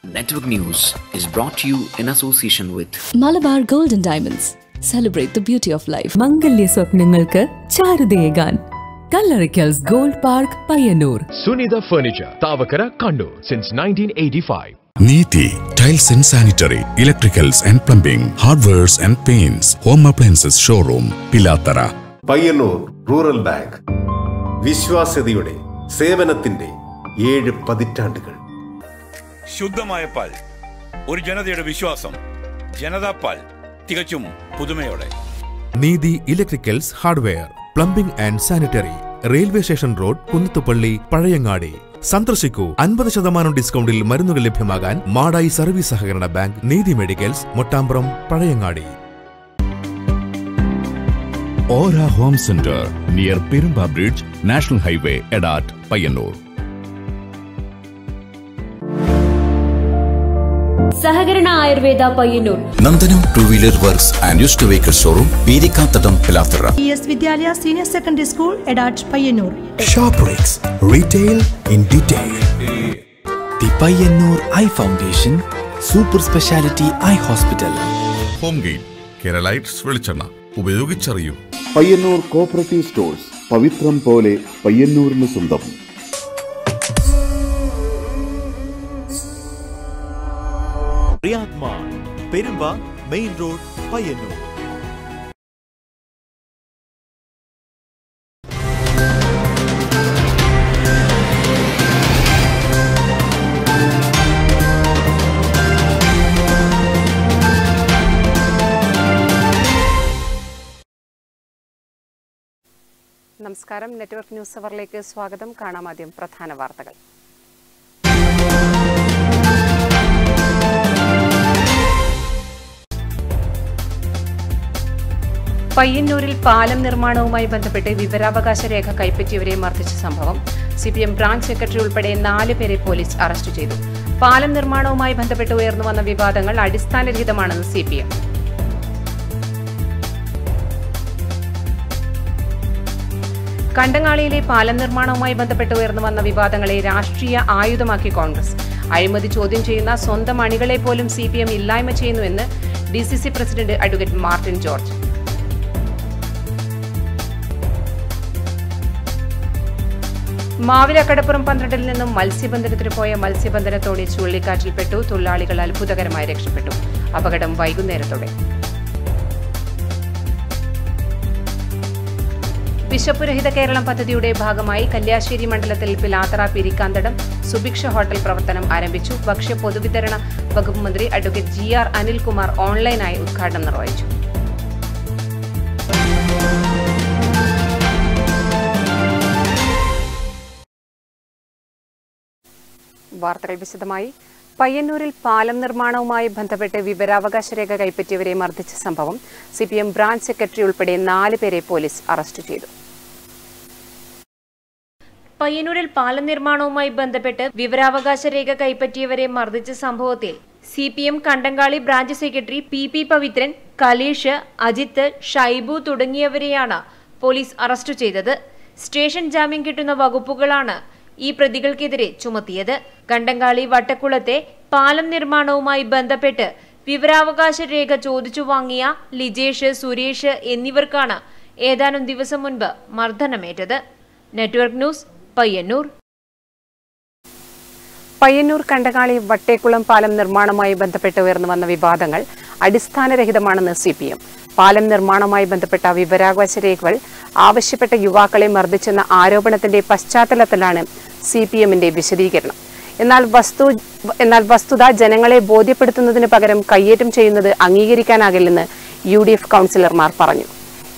Network News is brought to you in association with Malabar golden diamonds celebrate the beauty of life മംഗല്യ സ്വപ്നങ്ങൾക്ക് ചാരുതയേകാൻ Kallarickals gold park Payyanur Sunitha Furniture, Tavakara, Kannur, since 1985. Neethi tiles and sanitary electricals and plumbing hardwares and paints home appliances showroom Pilathara Payyanur rural bank വിശ്വാസ്യതയുടെ സേവനത്തിന്റെ ഏഴ് പതിറ്റാണ്ടുകൾ ശുദ്ധമായ പാൽ ഒരു ജനതയുടെ വിശ്വാസം ജനതാ പാൽ തികച്ചും പുതുമയോടെ Neethi electricals hardware plumbing and sanitary railway station road Kunnathupalli Pazhayangadi സന്ദർശിക്കൂ അൻപത് ശതമാനം ഡിസ്കൗണ്ടിൽ മരുന്നുകൾ ലഭ്യമാകാൻ മാടായി സർവീസ് സഹകരണ ബാങ്ക് നീതി മെഡിക്കൽസ് മൊട്ടാമ്പ്രം പഴയങ്ങാടി ഓര home centre near Perumba bridge national highway Edat Payyanur സഹകരണ Ayurveda Payyanur Nandanam two wheeler works and used vehicle showroom Peerikkathadam Pilathara E S Vidyalaya senior secondary school Edat Payyanur Shoprix Retail in Detail. The Payanur Eye Foundation Super Speciality Eye Hospital. Home gain Keralites വെളിച്ചെണ്ണ ഉപയോഗിച്ചറിയൂ Payyanur cooperative stores പവിത്രം പോലെ പയ്യന്നൂരിന് സ്വന്തം Riyadh mall Perumba main road Payyanur നമസ്കാരം network news അവറിലേക്ക് സ്വാഗതം കാണാം ആദ്യം പ്രധാന വാർത്തകൾ പയ്യന്നൂരിൽ പാലം നിർമ്മാണവുമായി ബന്ധപ്പെട്ട് വിവരാവകാശ രേഖ കൈപ്പറ്റിയവരെ മർദ്ദിച്ച സംഭവം സി പി എം ബ്രാഞ്ച് സെക്രട്ടറി ഉൾപ്പെടെ നാല് പേരെ പോലീസ് അറസ്റ്റ് ചെയ്തു പാലം നിർമ്മാണവുമായി ബന്ധപ്പെട്ട് ഉയർന്നു വന്ന വിവാദങ്ങൾ അടിസ്ഥാനരഹിതമാണെന്ന് സി പി എം കണ്ടങ്ങാളിയിലെ പാലം നിർമ്മാണവുമായി ബന്ധപ്പെട്ട് ഉയർന്നു വന്ന വിവാദങ്ങളെ രാഷ്ട്രീയ ആയുധമാക്കി കോൺഗ്രസ് അഴിമതി ചോദ്യം ചെയ്യുന്ന സ്വന്തം അണികളെ പോലും സി പി എം ഇല്ലായ്മ ചെയ്യുന്നുവെന്ന് D C C president advocate Martin George മാവിലക്കടപ്പുറം പന്ത്രണ്ടിൽ നിന്നും മത്സ്യബന്ധനത്തിന് പോയ മത്സ്യബന്ധനത്തോടെ ചുഴലിക്കാറ്റിൽപ്പെട്ടു തൊഴിലാളികൾ അത്ഭുതകരമായി രക്ഷപ്പെട്ടു അപകടം വൈകുന്നേരത്തോടെ വിശപ്പുരഹിത കേരളം പദ്ധതിയുടെ ഭാഗമായി കല്യാശ്ശേരി മണ്ഡലത്തിൽ പിലാത്തറ പിരിക്കാന്തടം സുഭിക്ഷ ഹോട്ടൽ പ്രവർത്തനം ആരംഭിച്ചു ഭക്ഷ്യ പൊതുവിതരണ വകുപ്പ് മന്ത്രി അഡ്വക്കേറ്റ് ജി ആർ അനിൽകുമാർ ഓൺലൈനായി ഉദ്ഘാടനം നിർവഹിച്ചു വാർത്തകൾ വിശദമായി പയ്യന്നൂരിൽ പാലം നിർമ്മാണവുമായി ബന്ധപ്പെട്ട് വിവരാവകാശ രേഖ കൈപ്പറ്റിയവരെ മർദ്ദിച്ച സംഭവം സി പി എം ബ്രാഞ്ച് സെക്രട്ടറി ഉൾപ്പെടെ നാല് പേരെ പോലീസ് അറസ്റ്റ് ചെയ്തു പയ്യന്നൂരിൽ പാലം നിർമ്മാണവുമായി ബന്ധപ്പെട്ട് വിവരാവകാശ രേഖ കൈപ്പറ്റിയവരെ മർദ്ദിച്ച സംഭവത്തിൽ സി പി എം കണ്ടങ്കാളി ബ്രാഞ്ച് സെക്രട്ടറി പി പി പവിത്രൻ കലീഷ് അജിത്ത് ഷൈബു തുടങ്ങിയവരെയാണ് പോലീസ് അറസ്റ്റ് ചെയ്തത് സ്റ്റേഷൻ ജാമ്യം കിട്ടുന്ന വകുപ്പുകളാണ് ഈ പ്രതികൾക്കെതിരെ ചുമത്തിയത് കണ്ടങ്കാളി വട്ടക്കുളത്തെ പാലം നിർമ്മാണവുമായി ബന്ധപ്പെട്ട് വിവരാവകാശ രേഖ ചോദിച്ചു വാങ്ങിയ ലിജേഷ് സുരേഷ് എന്നിവർക്കാണ് ഏതാനും ദിവസം മുൻപ് മർദ്ദനമേറ്റത് നെറ്റ്വർക്ക് ന്യൂസ് പയ്യന്നൂർ പയ്യന്നൂർ കണ്ടകാളി വട്ടേക്കുളം പാലം നിർമ്മാണവുമായി ബന്ധപ്പെട്ട് ഉയർന്നു വന്ന വിവാദങ്ങൾ അടിസ്ഥാനരഹിതമാണെന്ന് സി പി എം പാലം നിർമ്മാണവുമായി ബന്ധപ്പെട്ട വിവരാവകാശ രേഖകൾ ആവശ്യപ്പെട്ട യുവാക്കളെ മർദ്ദിച്ചെന്ന ആരോപണത്തിന്റെ പശ്ചാത്തലത്തിലാണ് സി പി എമ്മിന്റെ വിശദീകരണം എന്നാൽ വസ്തു എന്നാൽ വസ്തുത ജനങ്ങളെ ബോധ്യപ്പെടുത്തുന്നതിന് പകരം കയ്യേറ്റം ചെയ്യുന്നത് അംഗീകരിക്കാനാകില്ലെന്ന് യു ഡി എഫ് കൗൺസിലർമാർ പറഞ്ഞു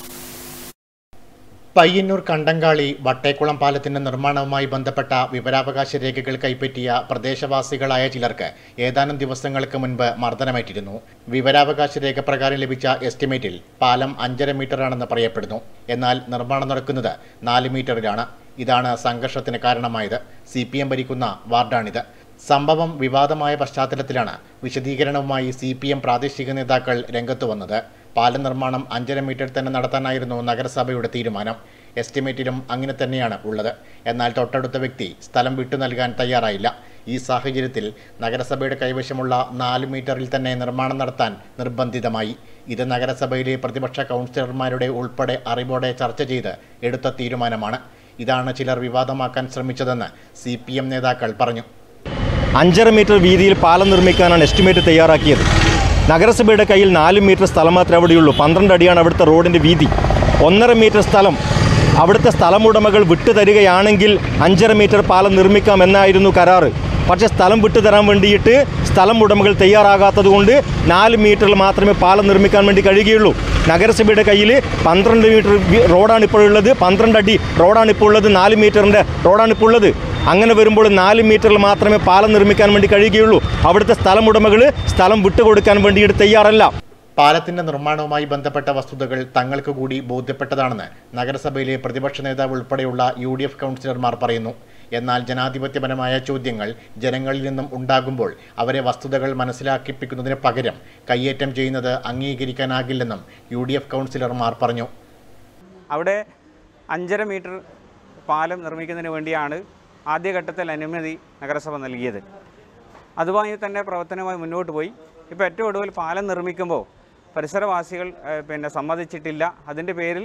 പയ്യന്നൂർ കണ്ടങ്കാളി വട്ടേക്കുളം പാലത്തിന്റെ നിർമ്മാണവുമായി ബന്ധപ്പെട്ട വിവരാവകാശ രേഖകൾ കൈപ്പറ്റിയ പ്രദേശവാസികളായ ചിലർക്ക് ഏതാനും ദിവസങ്ങൾക്ക് മുൻപ് മർദ്ദനമേറ്റിരുന്നു വിവരാവകാശ രേഖ പ്രകാരം ലഭിച്ച എസ്റ്റിമേറ്റിൽ പാലം അഞ്ചര മീറ്ററാണെന്ന് പറയപ്പെടുന്നു എന്നാൽ നിർമ്മാണം നടക്കുന്നത് നാല് മീറ്ററിലാണ് ഇതാണ് സംഘർഷത്തിന് കാരണമായത് സി പി എം ഭരിക്കുന്ന വാർഡാണിത് സംഭവം വിവാദമായ പശ്ചാത്തലത്തിലാണ് വിശദീകരണവുമായി സി പി എം പ്രാദേശിക നേതാക്കൾ രംഗത്തു വന്നത് പാലം നിർമ്മാണം അഞ്ചര മീറ്റർ തന്നെ നടത്താനായിരുന്നു നഗരസഭയുടെ തീരുമാനം എസ്റ്റിമേറ്റിലും അങ്ങനെ തന്നെയാണ് ഉള്ളത് എന്നാൽ തൊട്ടടുത്ത വ്യക്തി സ്ഥലം വിട്ടു നൽകാൻ തയ്യാറായില്ല ഈ സാഹചര്യത്തിൽ നഗരസഭയുടെ കൈവശമുള്ള നാല് മീറ്ററിൽ തന്നെ നിർമ്മാണം നടത്താൻ നിർബന്ധിതമായി ഇത് നഗരസഭയിലെ പ്രതിപക്ഷ കൗൺസിലർമാരുടെ ഉൾപ്പെടെ അറിവോടെ ചർച്ച ചെയ്ത് എടുത്ത തീരുമാനമാണ് ഇതാണ് ചിലർ വിവാദമാക്കാൻ ശ്രമിച്ചതെന്ന് സി നേതാക്കൾ പറഞ്ഞു അഞ്ചര മീറ്റർ വീതിയിൽ പാലം നിർമ്മിക്കാനാണ് എസ്റ്റിമേറ്റ് തയ്യാറാക്കിയത് നഗരസഭയുടെ കയ്യിൽ നാല് മീറ്റർ സ്ഥലം മാത്രമേ അവിടെയുള്ളൂ പന്ത്രണ്ട് അടിയാണ് അവിടുത്തെ റോഡിൻ്റെ വീതി ഒന്നര മീറ്റർ സ്ഥലം അവിടുത്തെ സ്ഥലമുടമകൾ വിട്ടു തരികയാണെങ്കിൽ അഞ്ചര മീറ്റർ പാലം നിർമ്മിക്കാം എന്നായിരുന്നു കരാറ് പക്ഷേ സ്ഥലം വിട്ടു തരാൻ വേണ്ടിയിട്ട് സ്ഥലം ഉടമകൾ തയ്യാറാകാത്തത് കൊണ്ട് നാല് മീറ്ററിൽ മാത്രമേ പാലം നിർമ്മിക്കാൻ വേണ്ടി കഴിയുകയുള്ളൂ നഗരസഭയുടെ കയ്യിൽ പന്ത്രണ്ട് മീറ്റർ വി- റോഡാണ് ഇപ്പോൾ ഉള്ളത് പന്ത്രണ്ട് അടി റോഡാണ് ഇപ്പോൾ ഉള്ളത് നാല് മീറ്ററിൻ്റെ റോഡാണ് ഇപ്പോൾ ഉള്ളത് അങ്ങനെ വരുമ്പോൾ നാല് മീറ്ററിൽ മാത്രമേ പാലം നിർമ്മിക്കാൻ വേണ്ടി കഴിയുകയുള്ളൂ അവിടുത്തെ സ്ഥലം ഉടമകൾ സ്ഥലം വിട്ടുകൊടുക്കാൻ വേണ്ടിയിട്ട് തയ്യാറല്ല പാലത്തിന്റെ നിർമ്മാണവുമായി ബന്ധപ്പെട്ട വസ്തുതകൾ തങ്ങൾക്ക് കൂടി ബോധ്യപ്പെട്ടതാണെന്ന് നഗരസഭയിലെ പ്രതിപക്ഷ നേതാവ് ഉൾപ്പെടെയുള്ള യു ഡി എഫ് കൗൺസിലർമാർ പറയുന്നു എന്നാൽ ജനാധിപത്യപരമായ ചോദ്യങ്ങൾ ജനങ്ങളിൽ നിന്നും ഉണ്ടാകുമ്പോൾ അവരെ വസ്തുതകൾ മനസ്സിലാക്കിപ്പിക്കുന്നതിന് പകരം കയ്യേറ്റം ചെയ്യുന്നത് അംഗീകരിക്കാനാകില്ലെന്നും യു ഡി എഫ് കൗൺസിലർമാർ പറഞ്ഞു അവിടെ അഞ്ചര മീറ്റർ പാലം നിർമ്മിക്കുന്നതിന് വേണ്ടിയാണ് ആദ്യഘട്ടത്തിൽ അനുമതി നഗരസഭ നൽകിയത് അതുമായി തന്നെ പ്രവർത്തനമായി മുന്നോട്ട് പോയി ഇപ്പോൾ ഏറ്റവും ഒടുവിൽ പാലം നിർമ്മിക്കുമ്പോൾ പരിസരവാസികൾ ഏഹ്, പിന്നെ സമ്മതിച്ചിട്ടില്ല അതിൻ്റെ പേരിൽ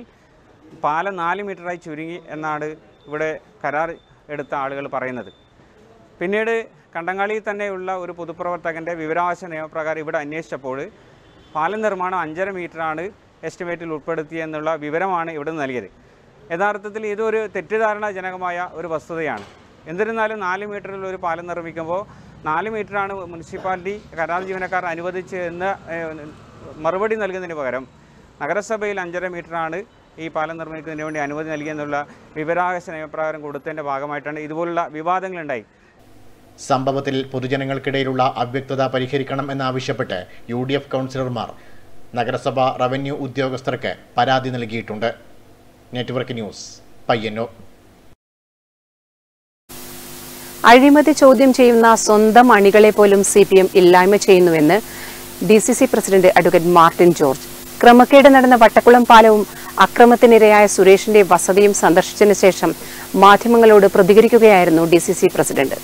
പാലം നാല് മീറ്ററായി ചുരുങ്ങി എന്നാണ് ഇവിടെ കരാർ എടുത്ത ആളുകൾ പറയുന്നത് പിന്നീട് കണ്ടങ്ങാളിയിൽ തന്നെയുള്ള ഒരു പൊതുപ്രവർത്തകൻ്റെ വിവരാവകാശ നിയമപ്രകാരം ഇവിടെ അന്വേഷിച്ചപ്പോൾ പാലം നിർമ്മാണം അഞ്ചര മീറ്ററാണ് എസ്റ്റിമേറ്റിൽ ഉൾപ്പെടുത്തിയെന്നുള്ള വിവരമാണ് ഇവിടെ നിന്ന് നൽകിയത് യഥാർത്ഥത്തിൽ ഇതൊരു തെറ്റിദ്ധാരണാജനകമായ ഒരു വസ്തുതയാണ് എന്നിരുന്നാലും നാല് മീറ്ററിൽ ഒരു പാലം നിർമ്മിക്കുമ്പോൾ നാല് മീറ്ററാണ് മുനിസിപ്പാലിറ്റി കരാർ ജീവനക്കാർ അനുവദിച്ച് എന്ന് ഏഹ്, മറുപടി നൽകുന്നതിന് പകരം നഗരസഭയിൽ അഞ്ചര മീറ്ററാണ് ഈ പാലം നിർമ്മിക്കുന്നതിന് വേണ്ടി അനുമതി നൽകിയെന്നുള്ള വിവരാവകാശ നിയമപ്രകാരം കൊടുത്തതിൻ്റെ ഭാഗമായിട്ടാണ് ഇതുപോലുള്ള വിവാദങ്ങളുണ്ടായി സംഭവത്തിൽ പൊതുജനങ്ങൾക്കിടയിലുള്ള അവ്യക്തത പരിഹരിക്കണം എന്നാവശ്യപ്പെട്ട് യു ഡി എഫ് കൗൺസിലർമാർ നഗരസഭ റവന്യൂ ഉദ്യോഗസ്ഥർക്ക് പരാതി നൽകിയിട്ടുണ്ട് നെറ്റ്വർക്ക് ന്യൂസ് പയ്യന്നൂർ അഴിമതി ചോദ്യം ചെയ്യുന്ന സ്വന്തം അണികളെ പോലും സി പി എം ഇല്ലായ്മ ചെയ്യുന്നുവെന്ന് D C C president advocate Martin George ക്രമക്കേട് നടന്ന വട്ടക്കുളം പാലവും അക്രമത്തിനിരയായ സുരേഷിന്റെ വസതിയും സന്ദർശിച്ചതിനു ശേഷം മാധ്യമങ്ങളോട് പ്രതികരിക്കുകയായിരുന്നു D C C president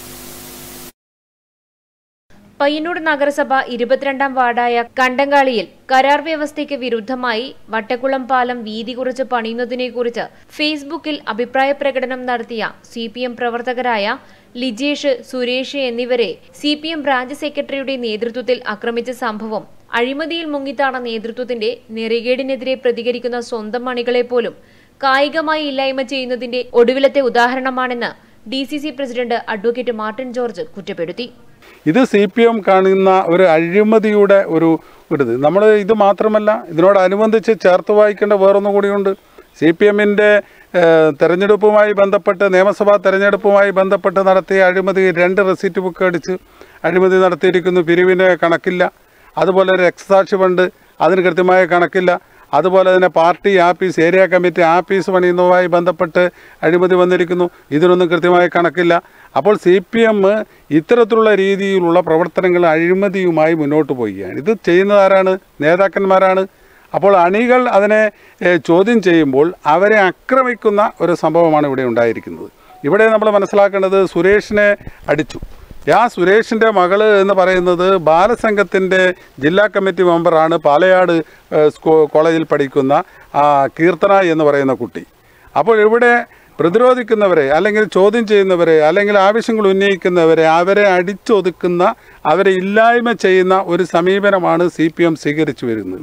Payyanur നഗരസഭ ഇരുപത്തിരണ്ടാം വാർഡായ കണ്ടങ്കാളിയിൽ കരാർ വ്യവസ്ഥയ്ക്ക് വിരുദ്ധമായി വട്ടക്കുളം പാലം വീതി കുറച്ച് പണിയുന്നതിനെക്കുറിച്ച് ഫേസ്ബുക്കിൽ അഭിപ്രായ പ്രകടനം നടത്തിയ സി പി എം പ്രവർത്തകരായ ലിജേഷ് സുരേഷ് എന്നിവരെ സി പി എം ബ്രാഞ്ച് സെക്രട്ടറിയുടെ നേതൃത്വത്തിൽ ആക്രമിച്ച സംഭവം അഴിമതിയിൽ മുങ്ങിത്താണ നേതൃത്വത്തിന്റെ നെറികേടിനെതിരെ പ്രതികരിക്കുന്ന സ്വന്തം അണികളെ പോലും കായികമായി ഇല്ലായ്മ ചെയ്യുന്നതിന്റെ ഒടുവിലത്തെ ഉദാഹരണമാണെന്ന് D C C president advocate Martin George കുറ്റപ്പെടുത്തി ഇത് സി പി എം കാണുന്ന ഒരു അഴിമതിയുടെ ഒരു ഒരു ഇത് നമ്മൾ ഇത് മാത്രമല്ല ഇതിനോടനുബന്ധിച്ച് ചേർത്ത് വായിക്കേണ്ട വേറൊന്നും കൂടിയുണ്ട് സി പി എമ്മിൻ്റെ തെരഞ്ഞെടുപ്പുമായി ബന്ധപ്പെട്ട് നിയമസഭാ തെരഞ്ഞെടുപ്പുമായി ബന്ധപ്പെട്ട് നടത്തിയ അഴിമതി രണ്ട് റെസിറ്റ് ബുക്ക് അടിച്ച് അഴിമതി നടത്തിയിരിക്കുന്നു പിരിവിന് കണക്കില്ല അതുപോലെ ഒരു എക്സാക്ഷി ഫണ്ട് അതിന് കൃത്യമായ കണക്കില്ല അതുപോലെ തന്നെ പാർട്ടി ആപ്പീസ് ഏരിയ കമ്മിറ്റി ആപ്പീസ് പണിയുന്നതുമായി ബന്ധപ്പെട്ട് അഴിമതി വന്നിരിക്കുന്നു ഇതിനൊന്നും കൃത്യമായ കണക്കില്ല അപ്പോൾ സി പി എം ഇത്തരത്തിലുള്ള രീതിയിലുള്ള പ്രവർത്തനങ്ങൾ അഴിമതിയുമായി മുന്നോട്ട് പോവുകയാണ് ഇത് ചെയ്യുന്നതാരാണ് നേതാക്കന്മാരാണ് അപ്പോൾ അണികൾ അതിനെ ഏഹ്, ചോദ്യം ചെയ്യുമ്പോൾ അവരെ ആക്രമിക്കുന്ന ഒരു സംഭവമാണ് ഇവിടെ ഉണ്ടായിരിക്കുന്നത് ഇവിടെ നമ്മൾ മനസ്സിലാക്കേണ്ടത് സുരേഷിനെ അടിച്ചു ആ സുരേഷിൻ്റെ മകള് എന്ന് പറയുന്നത് ബാലസംഘത്തിൻ്റെ ജില്ലാ കമ്മിറ്റി മെമ്പറാണ് പാലയാട് ഏഹ്, സ്കൂ കോളേജിൽ പഠിക്കുന്ന ആ, കീർത്തന എന്ന് പറയുന്ന കുട്ടി അപ്പോൾ ഇവിടെ പ്രതിരോധിക്കുന്നവരെ അല്ലെങ്കിൽ ചോദ്യം ചെയ്യുന്നവരെ അല്ലെങ്കിൽ ആവശ്യങ്ങൾ ഉന്നയിക്കുന്നവരെ അവരെ അടിച്ചൊതുക്കുന്ന അവരെ ഇല്ലായ്മ ചെയ്യുന്ന ഒരു സമീപനമാണ് സി പി എം സ്വീകരിച്ചു വരുന്നത്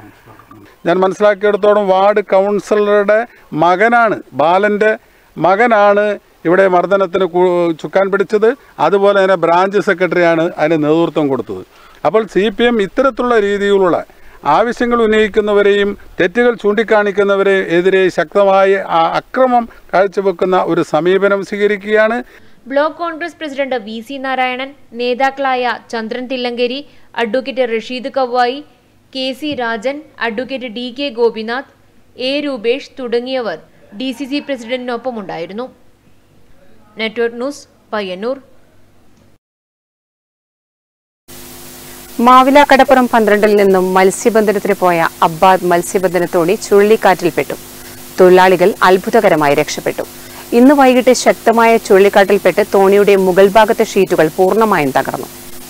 ഞാൻ മനസ്സിലാക്കിയിടത്തോളം വാർഡ് കൗൺസിലറുടെ മകനാണ് ബാലൻ്റെ മകനാണ് ഇവിടെ മർദ്ദനത്തിന് കു- ചുക്കാൻ പിടിച്ചത് അതുപോലെ തന്നെ ബ്രാഞ്ച് സെക്രട്ടറിയാണ് അതിന് നേതൃത്വം കൊടുത്തത് അപ്പോൾ സി പി എം ഇത്തരത്തിലുള്ള രീതിയിലുള്ള ആവശ്യങ്ങൾ ഉന്നയിക്കുന്നവരെയും തെറ്റുകൾ ചൂണ്ടിക്കാണിക്കുന്നവരെ എതിരെ ശക്തമായ ആ അക്രമം കാഴ്ചവെക്കുന്ന ഒരു സമീപനം സ്വീകരിക്കുകയാണ് block Congress president V C Narayanan നേതാക്കളായ Chandran Thillankeri advocate Rasheed Kavvayi K C Rajan advocate D K Gopinath A Rupesh തുടങ്ങിയവർ ഡി സി സി പ്രസിഡന്റിനൊപ്പമുണ്ടായിരുന്നു നെറ്റ്വർക്ക് ന്യൂസ് പയ്യന്നൂർ മാവില കടപ്പുറം പന്ത്രണ്ടിൽ നിന്നും മത്സ്യബന്ധനത്തിന് പോയ അബ്ബാദ് മത്സ്യബന്ധന തോണി ചുഴലിക്കാറ്റിൽപ്പെട്ടു തൊഴിലാളികൾ അത്ഭുതകരമായി രക്ഷപ്പെട്ടു ഇന്ന് വൈകിട്ട് ശക്തമായ ചുഴലിക്കാറ്റിൽപ്പെട്ട് തോണിയുടെ മുകൾ ഭാഗത്തെ ഷീറ്റുകൾ പൂർണ്ണമായും തകർന്നു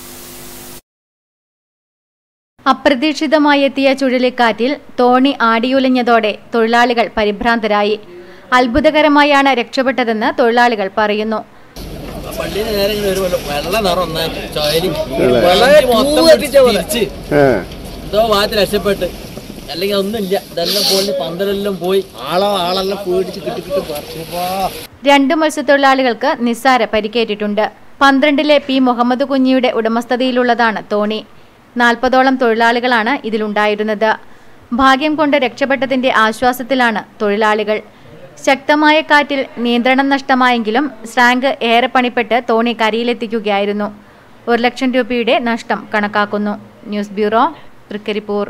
അപ്രതീക്ഷിതമായി എത്തിയ ചുഴലിക്കാറ്റിൽ തോണി ആടിയുലഞ്ഞതോടെ തൊഴിലാളികൾ പരിഭ്രാന്തരായി അത്ഭുതകരമായാണ് രക്ഷപ്പെട്ടതെന്ന് തൊഴിലാളികൾ പറയുന്നു പള്ളിയിൽ നേരെ ഇങ്ങനെ ഒരു വെള്ളം- വെള്ള നിറം ഒന്നായിട്ട് ചോയലി അല്ലേ? വെള്ളം മൊത്തം പൂവത്തിച്ച പോലെ. തിരിച്ച് ഏ. എന്തോ ഭാഗത്ത് രക്ഷപ്പെട്ട് അല്ലെങ്കിൽ ഒന്നുമില്ല ഇതെല്ലാം പോയി പന്തലെല്ലാം പോയി ആളോ ആളെല്ലാം പേടിച്ച് കിട്ടി കിട്ടി പറിച്ചപ്പാ രണ്ട് മത്സ്യത്തൊഴിലാളികൾക്ക് നിസ്സാര പരിക്കേറ്റിട്ടുണ്ട് പന്ത്രണ്ടിലെ പി മുഹമ്മദ് കുഞ്ഞിയുടെ ഉടമസ്ഥതയിലുള്ളതാണ് തോണി നാൽപ്പതോളം തൊഴിലാളികളാണ് ഇതിലുണ്ടായിരുന്നത് ഭാഗ്യം കൊണ്ട് രക്ഷപ്പെട്ടതിന്റെ ആശ്വാസത്തിലാണ് തൊഴിലാളികൾ ശക്തമായ കാറ്റിൽ നിയന്ത്രണം നഷ്ടമായെങ്കിലും സ്രാങ്ക് ഏറെ പണിപ്പെട്ട് തോണി കരയിലെത്തിക്കുകയായിരുന്നു ഒരു ലക്ഷം രൂപയുടെ നഷ്ടം കണക്കാക്കുന്നു ന്യൂസ് ബ്യൂറോ തൃക്കരിപ്പൂർ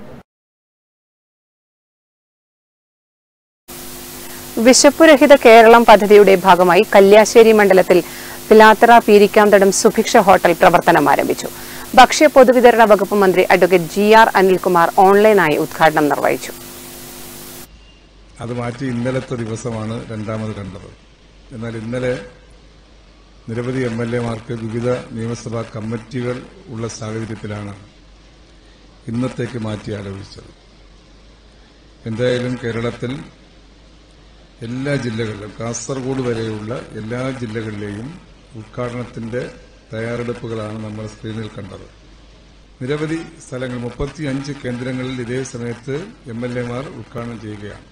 വിശപ്പുരഹിത കേരളം പദ്ധതിയുടെ ഭാഗമായി കല്യാശ്ശേരി മണ്ഡലത്തിൽ പിലാത്തറ പീരിക്കാന്തടം സുഭിക്ഷ ഹോട്ടൽ പ്രവർത്തനം ആരംഭിച്ചു ഭക്ഷ്യ പൊതുവിതരണ വകുപ്പ് മന്ത്രി അഡ്വക്കേറ്റ് ജി ആർ അനിൽകുമാർ ഓൺലൈനായി ഉദ്ഘാടനം നിർവഹിച്ചു അത് മാറ്റി ഇന്നലത്തെ ദിവസമാണ് രണ്ടാമത് കണ്ടത് എന്നാൽ ഇന്നലെ നിരവധി എം എൽ എമാർക്ക് വിവിധ നിയമസഭാ കമ്മിറ്റികൾ ഉള്ള സാഹചര്യത്തിലാണ് ഇന്നത്തേക്ക് മാറ്റി ആലോചിച്ചത് എന്തായാലും കേരളത്തിൽ എല്ലാ ജില്ലകളിലും കാസർഗോഡ് വരെയുള്ള എല്ലാ ജില്ലകളിലെയും ഉദ്ഘാടനത്തിന്റെ തയ്യാറെടുപ്പുകളാണ് നമ്മൾ സ്ക്രീനിൽ കണ്ടത് നിരവധി സ്ഥലങ്ങൾ മുപ്പത്തിയഞ്ച് കേന്ദ്രങ്ങളിൽ ഇതേ സമയത്ത് എം എൽ എമാർ ഉദ്ഘാടനം ചെയ്യുകയാണ്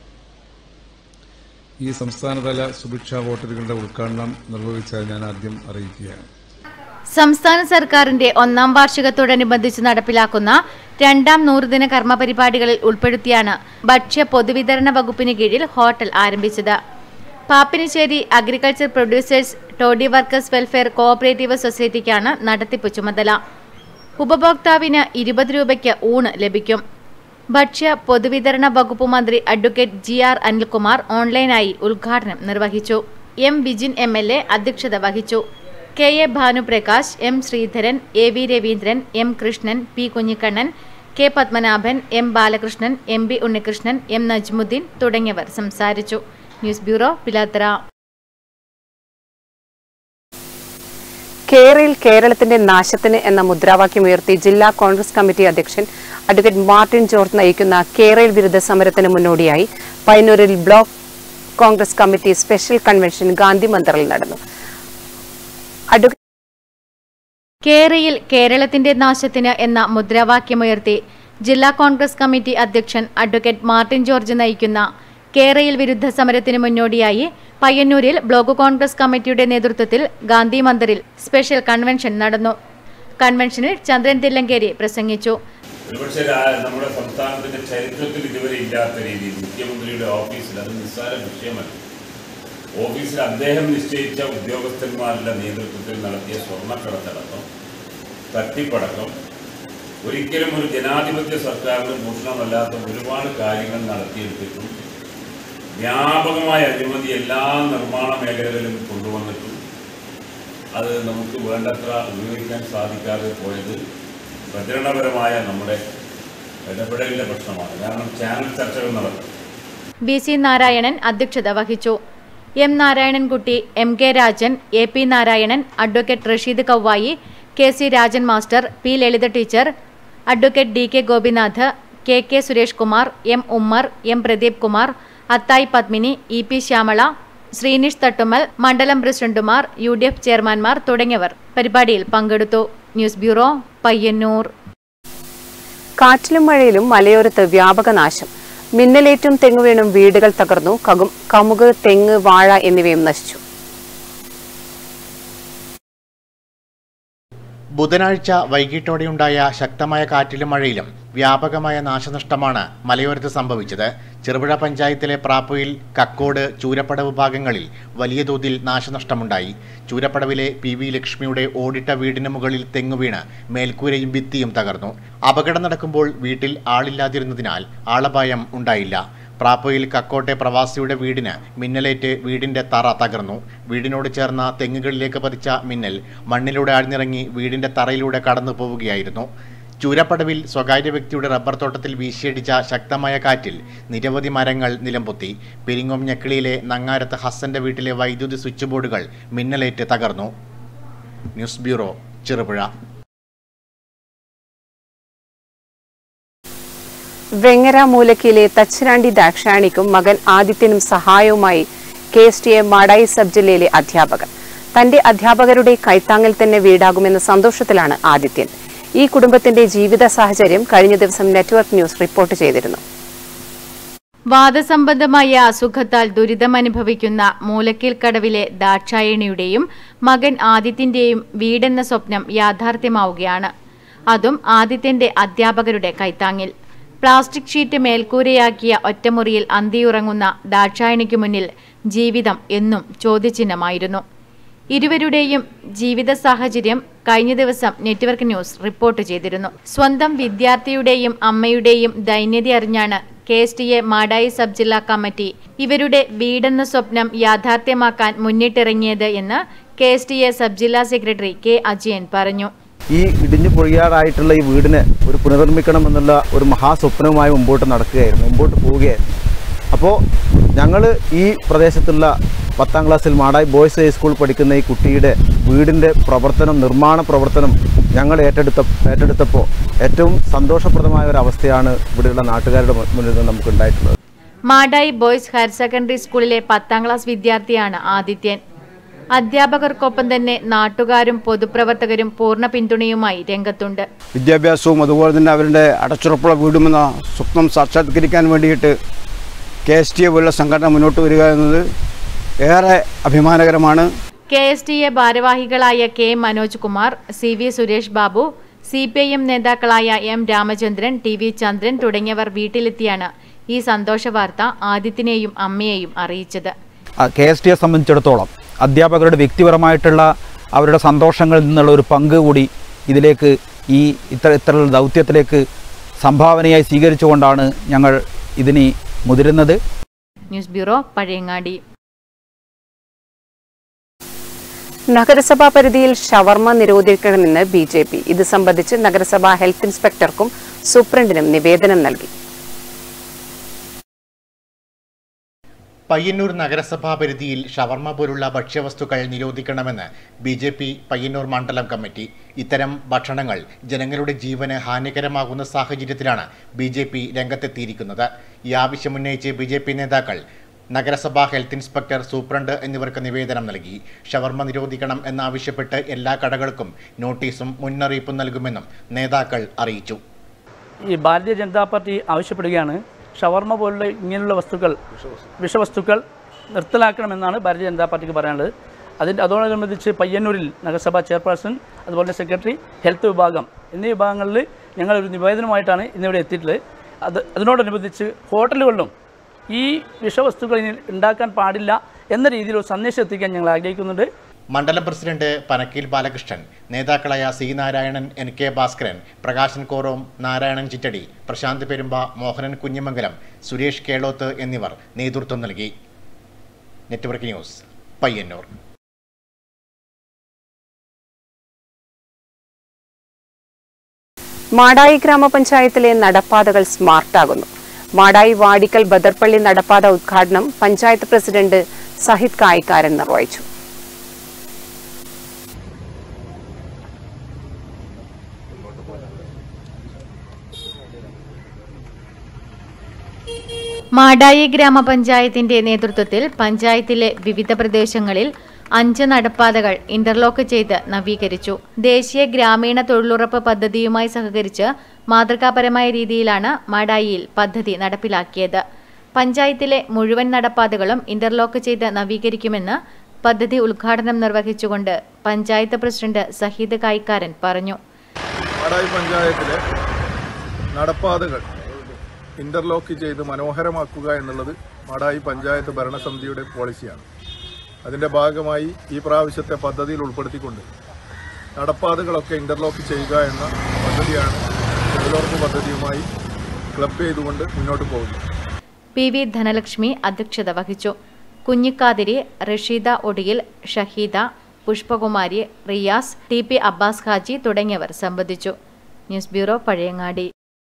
ഈ സംസ്ഥാനതല സുഭിക്ഷാ ഹോട്ടലുകളുടെ ഉദ്ഘാടനം നിർവഹിച്ചത് ഞാൻ ആദ്യം അറിയിക്കുകയാണ് സംസ്ഥാന സർക്കാരിന്റെ ഒന്നാം വാർഷികത്തോടനുബന്ധിച്ച് നടപ്പിലാക്കുന്ന രണ്ടാം നൂറുദിന കർമ്മ പരിപാടികളിൽ ഉൾപ്പെടുത്തിയാണ് ഭക്ഷ്യ പൊതുവിതരണ വകുപ്പിന് കീഴിൽ ഹോട്ടൽ ആരംഭിച്ചത് Pappinisseri agriculture producers toddy workers welfare cooperative സൊസൈറ്റിക്കാണ് നടത്തിപ്പ് ചുമതല ഉപഭോക്താവിന് ഇരുപത് രൂപയ്ക്ക് ഊണ് ലഭിക്കും ഭക്ഷ്യ പൊതുവിതരണ വകുപ്പ് മന്ത്രി അഡ്വക്കേറ്റ് ജി ആർ അനിൽകുമാർ ഓൺലൈനായി ഉദ്ഘാടനം നിർവഹിച്ചു M Vijin M L A അധ്യക്ഷത വഹിച്ചു K A Bhanuprakash M Sreedharan A V Raveendran M Krishnan P Kunhikannan K Padmanabhan M Balakrishnan M B Unnikrishnan M Najmuddin തുടങ്ങിയവർ സംസാരിച്ചു ന്യൂസ് ബ്യൂറോ പിലാത്തറ കേരയിൽ കേരളത്തിന്റെ നാശത്തിന് എന്ന മുദ്രാവാക്യം ഉയർത്തി ജില്ലാ കോൺഗ്രസ് കമ്മിറ്റി അധ്യക്ഷൻ അഡ്വക്കേറ്റ് മാർട്ടിൻ ജോർജ് നയിക്കുന്ന കേരയിൽ വിരുദ്ധ സമരത്തിന് മുന്നോടിയായി പയ്യന്നൂരിൽ block Congress committee special convention Gandhi മന്ദിറിൽ നടന്നു അഡ്വക്കേറ്റ് കേരയിൽ കേരളത്തിന്റെ നാശത്തിന് എന്ന മുദ്രാവാക്യമുയർത്തി ജില്ലാ കോൺഗ്രസ് കമ്മിറ്റി അധ്യക്ഷൻ അഡ്വക്കേറ്റ് മാർട്ടിൻ ജോർജ് നയിക്കുന്ന കേരയിൽ വിരുദ്ധ സമരത്തിന് മുന്നോടിയായി പയ്യന്നൂരിൽ ബ്ലോക്ക് കോൺഗ്രസ് കമ്മിറ്റിയുടെ നേതൃത്വത്തിൽ ഗാന്ധി മന്ദിറിൽ സ്പെഷ്യൽ കൺവെൻഷൻ നടന്നു കൺവെൻഷനിൽ ചന്ദ്രൻ തില്ലങ്കേരി പ്രസംഗിച്ചു ഒരുപക്ഷെ രാ- നമ്മുടെ സംസ്ഥാനത്തിന്റെ ചരിത്രത്തിൽ ഇതുവരെ ഇല്ലാത്ത രീതിയിൽ മുഖ്യമന്ത്രിയുടെ ഓഫീസിൽ അത് നിസ്സാര വിഷയമല്ല ഓഫീസിൽ അദ്ദേഹം നിശ്ചയിച്ച ഉദ്യോഗസ്ഥന്മാരുടെ നേതൃത്വത്തിൽ നടത്തിയ സ്വർണ്ണക്കടത്തടക്കം തട്ടിപ്പടക്കം ഒരിക്കലും ഒരു ജനാധിപത്യ സർക്കാരിന് ഭൂഷണമല്ലാത്ത ഒരുപാട് കാര്യങ്ങൾ നടത്തിയെടുത്തിട്ടും വ്യാപകമായ അഴിമതി എല്ലാ നിർമ്മാണ മേഖലകളിലും കൊണ്ടുവന്നിട്ടും അത് നമുക്ക് വേണ്ടത്ര ഉപയോഗിക്കാൻ സാധിക്കാതെ പോയത് പ്രചരണപരമായ നമ്മുടെ ഇടപെടലിന്റെ പ്രശ്നമാണ് കാരണം ചാനൽ ചർച്ചകൾ നടക്കും ബി സി നാരായണൻ അധ്യക്ഷത വഹിച്ചു M Narayanankutty M K Rajan A P Narayanan advocate Rasheed Kavvayi K C Rajan master P Lalitha teacher advocate D K Gopinath K K Suresh Kumar M Ummer M Pradeep Kumar Athayi Padmini E P Shyamala Sreenish Thattumal മണ്ഡലം പ്രസിഡന്റുമാർ യു ഡി എഫ് ചെയർമാൻമാർ തുടങ്ങിയവർ പരിപാടിയിൽ പങ്കെടുത്തു ന്യൂസ് ബ്യൂറോ പയ്യന്നൂർ കാറ്റിലും മഴയിലും മലയോരത്ത് വ്യാപക നാശം മിന്നലേറ്റും തെങ്ങുവീണും വീടുകൾ തകർന്നു കകും കമുക് തെങ്ങ് വാഴ എന്നിവയും നശിച്ചു ബുധനാഴ്ച വൈകിട്ടോടെയുണ്ടായ ശക്തമായ കാറ്റിലും മഴയിലും വ്യാപകമായ നാശനഷ്ടമാണ് മലയോരത്ത് സംഭവിച്ചത് ചെറുപുഴ പഞ്ചായത്തിലെ പ്രാപ്പുയിൽ കക്കോട് ചൂരപ്പടവ് ഭാഗങ്ങളിൽ വലിയ തോതിൽ നാശനഷ്ടമുണ്ടായി ചൂരപ്പടവിലെ പി വി ലക്ഷ്മിയുടെ ഓടിട്ട വീടിന് മുകളിൽ തെങ്ങുവീണ് മേൽക്കൂരയും ഭിത്തിയും തകർന്നു അപകടം നടക്കുമ്പോൾ വീട്ടിൽ ആളില്ലാതിരുന്നതിനാൽ ആളപായം ഉണ്ടായില്ല പ്രാപ്പയിൽ കക്കോട്ടെ പ്രവാസിയുടെ വീടിന് മിന്നലേറ്റ് വീടിന്റെ തറ തകർന്നു വീടിനോട് ചേർന്ന തെങ്ങുകളിലേക്ക് പതിച്ച മിന്നൽ മണ്ണിലൂടെ ആഴ്ന്നിറങ്ങി വീടിന്റെ തറയിലൂടെ കടന്നു പോവുകയായിരുന്നു ചൂരപ്പടവിൽ സ്വകാര്യ വ്യക്തിയുടെ റബ്ബർ തോട്ടത്തിൽ വീശിയടിച്ച ശക്തമായ കാറ്റിൽ നിരവധി മരങ്ങൾ നിലംപൊത്തി പെരിങ്ങോം ഞക്കിളിയിലെ നങ്ങാരത്ത് ഹസന്റെ വീട്ടിലെ വൈദ്യുതി സ്വിച്ച് ബോർഡുകൾ മിന്നലേറ്റ് തകർന്നു ന്യൂസ് ബ്യൂറോ ചെറുപുഴ വെങ്ങര മൂലക്കിലെ തച്ചരാണ്ടി ദാക്ഷാണിക്കും മകൻ ആദിത്യനും സഹായവുമായി K S T A Madayi sub ജില്ലയിലെ അധ്യാപകർ തന്റെ അധ്യാപകരുടെ കൈത്താങ്ങിൽ തന്നെ വീടാകുമെന്ന സന്തോഷത്തിലാണ് ആദിത്യൻ ഈ കുടുംബത്തിന്റെ ജീവിത സാഹചര്യം കഴിഞ്ഞ ദിവസം നെറ്റ്വർക്ക് ന്യൂസ് റിപ്പോർട്ട് ചെയ്തിരുന്നു വാദസംബന്ധമായ അസുഖത്താൽ ദുരിതമനുഭവിക്കുന്ന മൂലക്കീൽ കടവിലെ ദാക്ഷായണിയുടെയും മകൻ ആദിത്യന്റെയും വീടെന്ന സ്വപ്നം യാഥാർത്ഥ്യമാവുകയാണ് അതും ആദിത്യന്റെ അധ്യാപകരുടെ കൈത്താങ്ങിൽ പ്ലാസ്റ്റിക് ഷീറ്റ് മേൽക്കൂരയാക്കിയ ഒറ്റമുറിയിൽ അന്തിയുറങ്ങുന്ന ദാക്ഷായണിക്ക് മുന്നിൽ ജീവിതം എന്നും ചോദ്യചിഹ്നമായിരുന്നു ഇരുവരുടെയും ജീവിത സാഹചര്യം കഴിഞ്ഞ ദിവസം നെറ്റ്വർക്ക് ന്യൂസ് റിപ്പോർട്ട് ചെയ്തിരുന്നു സ്വന്തം വിദ്യാർത്ഥിയുടെയും അമ്മയുടെയും ദൈന്യത അറിഞ്ഞാണ് K S T A Madayi sub ജില്ലാ കമ്മിറ്റി ഇവരുടെ വീടെന്ന സ്വപ്നം യാഥാർത്ഥ്യമാക്കാൻ മുന്നിട്ടിറങ്ങിയത് എന്ന് K S T A sub ജില്ലാ സെക്രട്ടറി കെ അജയൻ പറഞ്ഞു ഈ ഇടിഞ്ഞു പൊഴിയാറായിട്ടുള്ള ഈ വീടിനെ ഒരു പുനർനിർമ്മിക്കണമെന്നുള്ള ഒരു മഹാസ്വപ്നവുമായി മുമ്പോട്ട് നടക്കുകയായിരുന്നു മുമ്പോട്ട് പോവുകയായിരുന്നു അപ്പോൾ ഞങ്ങൾ ഈ പ്രദേശത്തുള്ള പത്താം ക്ലാസ്സിൽ മാടായി ബോയ്സ് ഹൈസ്കൂൾ പഠിക്കുന്ന ഈ കുട്ടിയുടെ വീടിൻ്റെ പ്രവർത്തനം നിർമ്മാണ പ്രവർത്തനം ഞങ്ങൾ ഏറ്റെടുത്ത ഏറ്റെടുത്തപ്പോൾ ഏറ്റവും സന്തോഷപ്രദമായ ഒരു അവസ്ഥയാണ് ഇവിടെയുള്ള നാട്ടുകാരുടെ മുന്നിൽ നിന്ന് നമുക്ക് ഉണ്ടായിട്ടുള്ളത് മാടായി ബോയ്സ് ഹയർ സെക്കൻഡറി സ്കൂളിലെ പത്താം ക്ലാസ് വിദ്യാർത്ഥിയാണ് ആദിത്യൻ അധ്യാപകർക്കൊപ്പം തന്നെ നാട്ടുകാരും പൊതുപ്രവർത്തകരും പൂർണ്ണ പിന്തുണയുമായി രംഗത്തുണ്ട് വിദ്യാഭ്യാസവും അതുപോലെ തന്നെ അവരുടെ അടച്ചുറപ്പുള്ള വീടുമെന്ന സ്വപ്നം സാക്ഷാത്കരിക്കാൻ വേണ്ടിയിട്ട് കെ എസ് ടി എ പോലുള്ള സംഘടന മുന്നോട്ട് വരിക എന്നത് ഏറെ അഭിമാനകരമാണ് കെ എസ് ടി എ ഭാരവാഹികളായ K Manoj Kumar C V Suresh Babu C P I M നേതാക്കളായ M Ramachandran T V Chandran തുടങ്ങിയവർ വീട്ടിലെത്തിയാണ് ഈ സന്തോഷ വാർത്ത ആദിത്യനെയും അമ്മയെയും അറിയിച്ചത് കെ എസ് ടിയെ സംബന്ധിച്ചിടത്തോളം അധ്യാപകരുടെ വ്യക്തിപരമായിട്ടുള്ള അവരുടെ സന്തോഷങ്ങളിൽ നിന്നുള്ള ഒരു പങ്ക് കൂടി ഇതിലേക്ക് ഈ ഇത്ര ഇത്തരത്തിലുള്ള ദൗത്യത്തിലേക്ക് സംഭാവനയായി സ്വീകരിച്ചുകൊണ്ടാണ് ഞങ്ങൾ ഇതിന് മുതിരുന്നത് ന്യൂസ് ബ്യൂറോ പഴയങ്ങാടി നഗരസഭാ പരിധിയിൽ ഷവർമ നിരോധിക്കണമെന്ന് ബി ജെ പി ഇത് സംബന്ധിച്ച് നഗരസഭാ ഹെൽത്ത് ഇൻസ്പെക്ടർക്കും സൂപ്രണ്ടിനും നിവേദനം നൽകി പയ്യന്നൂർ നഗരസഭാ പരിധിയിൽ ഷവർമ പോലുള്ള ഭക്ഷ്യവസ്തുക്കൾ നിരോധിക്കണമെന്ന് ബി ജെ പി പയ്യന്നൂർ മണ്ഡലം കമ്മിറ്റി ഇത്തരം ഭക്ഷണങ്ങൾ ജനങ്ങളുടെ ജീവന് ഹാനികരമാകുന്ന സാഹചര്യത്തിലാണ് ബി ജെ പി രംഗത്തെത്തിയിരിക്കുന്നത് ഈ ആവശ്യമുന്നയിച്ച് ബി ജെ പി നേതാക്കൾ നഗരസഭാ ഹെൽത്ത് ഇൻസ്പെക്ടർ സൂപ്രണ്ട് എന്നിവർക്ക് നിവേദനം നൽകി ഷവർമ നിരോധിക്കണം എന്നാവശ്യപ്പെട്ട് എല്ലാ കടകൾക്കും നോട്ടീസും മുന്നറിയിപ്പും നൽകുമെന്നും നേതാക്കൾ അറിയിച്ചു ഈ ഭാരതീയ ജനതാ പാർട്ടി ആവശ്യപ്പെടുകയാണ് ഷവർമ പോലുള്ള ഇങ്ങനെയുള്ള വസ്തുക്കൾ വിഷവസ്തുക്കൾ നിർത്തലാക്കണമെന്നാണ് ഭാരതീയ ജനതാ പാർട്ടിക്ക് പറയാനുള്ളത് അതിൻ്റെ അതോടനുബന്ധിച്ച് പയ്യന്നൂരിൽ നഗരസഭാ ചെയർപേഴ്സൺ അതുപോലെ സെക്രട്ടറി ഹെൽത്ത് വിഭാഗം എന്നീ വിഭാഗങ്ങളിൽ ഞങ്ങളൊരു നിവേദനമായിട്ടാണ് ഇന്നിവിടെ എത്തിയിട്ടുള്ളത് അത് അതിനോടനുബന്ധിച്ച് ഹോട്ടലുകളിലും ഈ വിഷവസ്തുക്കൾ ഇനി ഉണ്ടാക്കാൻ പാടില്ല എന്ന രീതിയിൽ ഒരു സന്ദേശം എത്തിക്കാൻ ഞങ്ങൾ ആഗ്രഹിക്കുന്നുണ്ട് മണ്ഡലം പ്രസിഡന്റ് പനക്കീൽ ബാലകൃഷ്ണൻ നേതാക്കളായ C Narayanan N K Bhaskaran Prakashan Korom Narayanan Chittadi Prasanth Perumba Mohanan Kunhimangalam Suresh Keloth എന്നിവർ നേതൃത്വം നൽകി നെറ്റ്വർക്ക് ന്യൂസ് പയ്യന്നൂർ മാടായി ഗ്രാമപഞ്ചായത്തിലെ നടപ്പാതകൾ സ്മാർട്ടാകുന്നു മാടായി വാടിക്കൽ ബദർപ്പള്ളി നടപ്പാത ഉദ്ഘാടനം പഞ്ചായത്ത് പ്രസിഡന്റ് സഹിത് കായിക്കാരൻ നിർവഹിച്ചു മാടായി ഗ്രാമപഞ്ചായത്തിന്റെ നേതൃത്വത്തിൽ പഞ്ചായത്തിലെ വിവിധ പ്രദേശങ്ങളിൽ അഞ്ച് നടപ്പാതകൾ ഇന്റർലോക്ക് ചെയ്ത് നവീകരിച്ചു ദേശീയ ഗ്രാമീണ തൊഴിലുറപ്പ് പദ്ധതിയുമായി സഹകരിച്ച് മാതൃകാപരമായ രീതിയിലാണ് മാടായിയിൽ പദ്ധതി നടപ്പിലാക്കിയത് പഞ്ചായത്തിലെ മുഴുവൻ നടപ്പാതകളും ഇന്റർലോക്ക് ചെയ്ത് നവീകരിക്കുമെന്ന് പദ്ധതി ഉദ്ഘാടനം നിർവഹിച്ചുകൊണ്ട് പഞ്ചായത്ത് പ്രസിഡന്റ് സഹീദ് കായിക്കാരൻ പറഞ്ഞു മാടായി പഞ്ചായത്തിലെ നടപ്പാതകൾ ഇന്റർലോക്ക് ചെയ്ത് മനോഹരമാക്കുക എന്നുള്ളത് മാടായി പഞ്ചായത്ത് ഭരണസമിതിയുടെ പോളിസിയാണ് അതിൻ്റെ ഭാഗമായി ഈ പ്രാവശ്യത്തെ പദ്ധതിയിൽ ഉൾപ്പെടുത്തിക്കൊണ്ട് നടപ്പാതകളൊക്കെ ഇന്റർലോക്ക് ചെയ്യുക എന്ന പദ്ധതിയാണ് തൊഴിലുറപ്പ് പദ്ധതിയുമായി ക്ലബ് ചെയ്തുകൊണ്ട് മുന്നോട്ട് പോകുന്നത് പി വി ധനലക്ഷ്മി അധ്യക്ഷത വഹിച്ചു കുഞ്ഞിക്കാതിരി റഷീദ ഒടിയിൽ ഷഹീദ പുഷ്പകുമാരി റിയാസ് ടി പി അബ്ബാസ് ഹാജി തുടങ്ങിയവർ സംബന്ധിച്ചു news bureau Pazhayangadi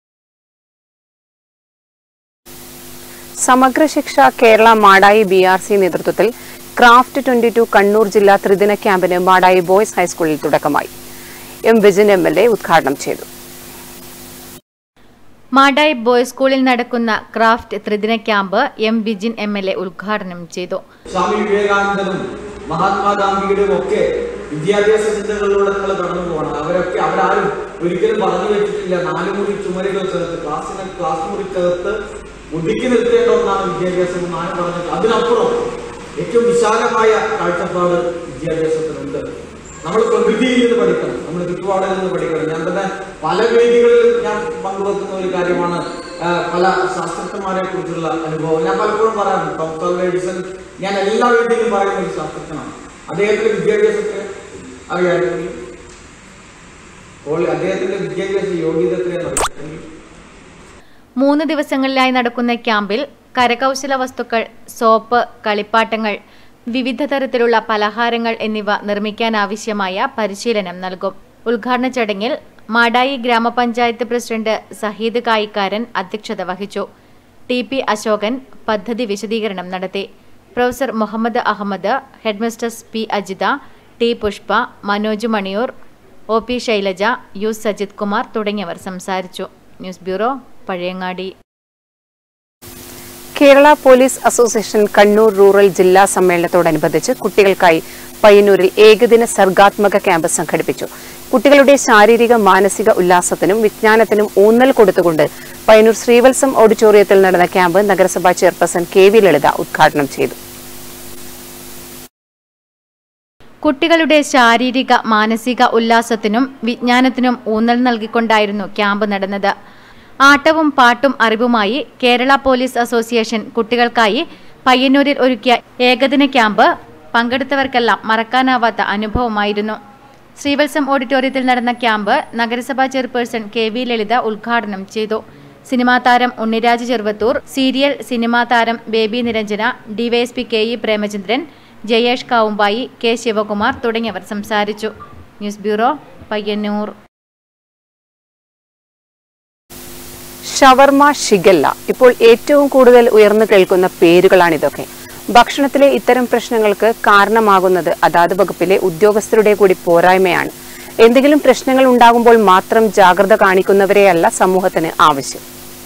Samagra Shiksha Kerala Madayi B R C നേതൃത്വത്തിൽ ക്രാഫ്റ്റ് ട്വന്റി ടു കണ്ണൂർ ജില്ലാ ത്രിദിന ക്യാമ്പിന് മാടായി ബോയ്സ് ഹൈസ്കൂളിൽ തുടക്കമായി M Vijin M L A ഉദ്ഘാടനം ചെയ്തു മാടായി ബോയ്സ് സ്കൂളിൽ നടക്കുന്ന ക്രാഫ്റ്റ് ത്രിദിന camp M Vijin M L A ഉദ്ഘാടനം ചെയ്തു സ്വാമി വിവേകാനന്ദനും മഹാത്മാഗാന്ധിയുടെയും ഒക്കെ വിദ്യാഭ്യാസ ചിന്തകളിലൂടെ നിങ്ങൾ കടന്നു പോകണം അവരൊക്കെ അവരാരും ഒരിക്കലും പറഞ്ഞു വെച്ചിട്ടില്ല നാല് മുറി ചുമരുകൾ ചേർത്ത് ക്ലാസ്സിന് ക്ലാസ് മുറിക്കകത്ത് ഒതുക്കി നിർത്തേണ്ട ഒന്നാണ് വിദ്യാഭ്യാസം എന്ന് ആരും പറഞ്ഞത് അതിനപ്പുറം ഏറ്റവും വിശാലമായ കാഴ്ചപ്പാട് വിദ്യാഭ്യാസത്തിനുണ്ട് നമ്മൾ പ്രകൃതിയിൽ നിന്ന് പഠിക്കണം നമ്മൾ ചുറ്റുപാടിൽ നിന്ന് പഠിക്കണം ഞാൻ തന്നെ പല വേദികളിൽ ഞാൻ പങ്കുവെക്കുന്ന ഒരു കാര്യമാണ് ആ, പല ശാസ്ത്രജ്ഞന്മാരെ കുറിച്ചുള്ള അനുഭവം ഞാൻ പലപ്പോഴും പറയാറുണ്ട് ഡോക്ടർ എഡിസൺ ഞാൻ എല്ലാ വേദിയിലും പറയുന്ന ഒരു ശാസ്ത്രജ്ഞനാണ് അദ്ദേഹത്തിന്റെ വിദ്യാഭ്യാസത്തെ അറിയാമെങ്കിൽ അപ്പോൾ അദ്ദേഹത്തിന്റെ വിദ്യാഭ്യാസ യോഗ്യത എത്രയാണെന്ന് അറിയാമെങ്കിൽ മൂന്ന് ദിവസങ്ങളിലായി നടക്കുന്ന ക്യാമ്പിൽ കരകൗശല വസ്തുക്കൾ സോപ്പ് കളിപ്പാട്ടങ്ങൾ വിവിധ തരത്തിലുള്ള പലഹാരങ്ങൾ എന്നിവ നിർമ്മിക്കാനാവശ്യമായ പരിശീലനം നൽകും ഉദ്ഘാടന ചടങ്ങിൽ മാടായി ഗ്രാമപഞ്ചായത്ത് പ്രസിഡന്റ് സഹീദ് കായിക്കാരൻ അധ്യക്ഷത വഹിച്ചു ടി പി അശോകൻ പദ്ധതി വിശദീകരണം നടത്തി professor Muhammad Ahmed headmistress P Ajitha T Pushpa Manoj Maniyoor O P Shailaja U Sajith Kumar തുടങ്ങിയവർ സംസാരിച്ചു news bureau Pazhayangadi Kerala police association Kannur rural ജില്ലാ സമ്മേളനത്തോടനുബന്ധിച്ച് കുട്ടികൾക്കായി പയ്യന്നൂരിൽ ഏകദിന സർഗാത്മക ക്യാമ്പ് സംഘടിപ്പിച്ചു കുട്ടികളുടെ ശാരീരിക മാനസിക ഉല്ലാസത്തിനും വിജ്ഞാനത്തിനും ഊന്നൽ കൊടുത്തുകൊണ്ട് പയ്യന്നൂർ ശ്രീവത്സം ഓഡിറ്റോറിയത്തിൽ നടന്ന ക്യാമ്പ് നഗരസഭാ ചെയർപേഴ്സൺ കെ വി ലളിത ഉദ്ഘാടനം ചെയ്തു കുട്ടികളുടെ ശാരീരിക മാനസിക ഉല്ലാസത്തിനും വിജ്ഞാനത്തിനും ഊന്നൽ നൽകിക്കൊണ്ടായിരുന്നു ക്യാമ്പ് നടന്നത് ആട്ടവും പാട്ടും അറിവുമായി കേരള പോലീസ് അസോസിയേഷൻ കുട്ടികൾക്കായി പയ്യന്നൂരിൽ ഒരുക്കിയ ഏകദിന ക്യാമ്പ് പങ്കെടുത്തവർക്കെല്ലാം മറക്കാനാവാത്ത അനുഭവമായിരുന്നു ശ്രീവത്സം ഓഡിറ്റോറിയത്തിൽ നടന്ന ക്യാമ്പ് നഗരസഭാ ചെയർപേഴ്സൺ കെ വി ലളിത ഉദ്ഘാടനം ചെയ്തു സിനിമാ താരം ഉണ്ണിരാജ് ചെറുവത്തൂർ സീരിയൽ സിനിമാ താരം baby Niranjana D Y S P K E Premachandran Jayesh Kavumbayi K Sivakumar തുടങ്ങിയവർ സംസാരിച്ചു news bureau Payyanur shawarma shigella ഇപ്പോൾ ഏറ്റവും കൂടുതൽ ഉയർന്നു കേൾക്കുന്ന പേരുകളാണിതൊക്കെ ഭക്ഷണത്തിലെ ഇത്തരം പ്രശ്നങ്ങൾക്ക് കാരണമാകുന്നത് അതാത് വകുപ്പിലെ ഉദ്യോഗസ്ഥരുടെ കൂടി പോരായ്മയാണ് എന്തെങ്കിലും പ്രശ്നങ്ങൾ ഉണ്ടാകുമ്പോൾ മാത്രം ജാഗ്രത കാണിക്കുന്നവരെയല്ല സമൂഹത്തിന് ആവശ്യം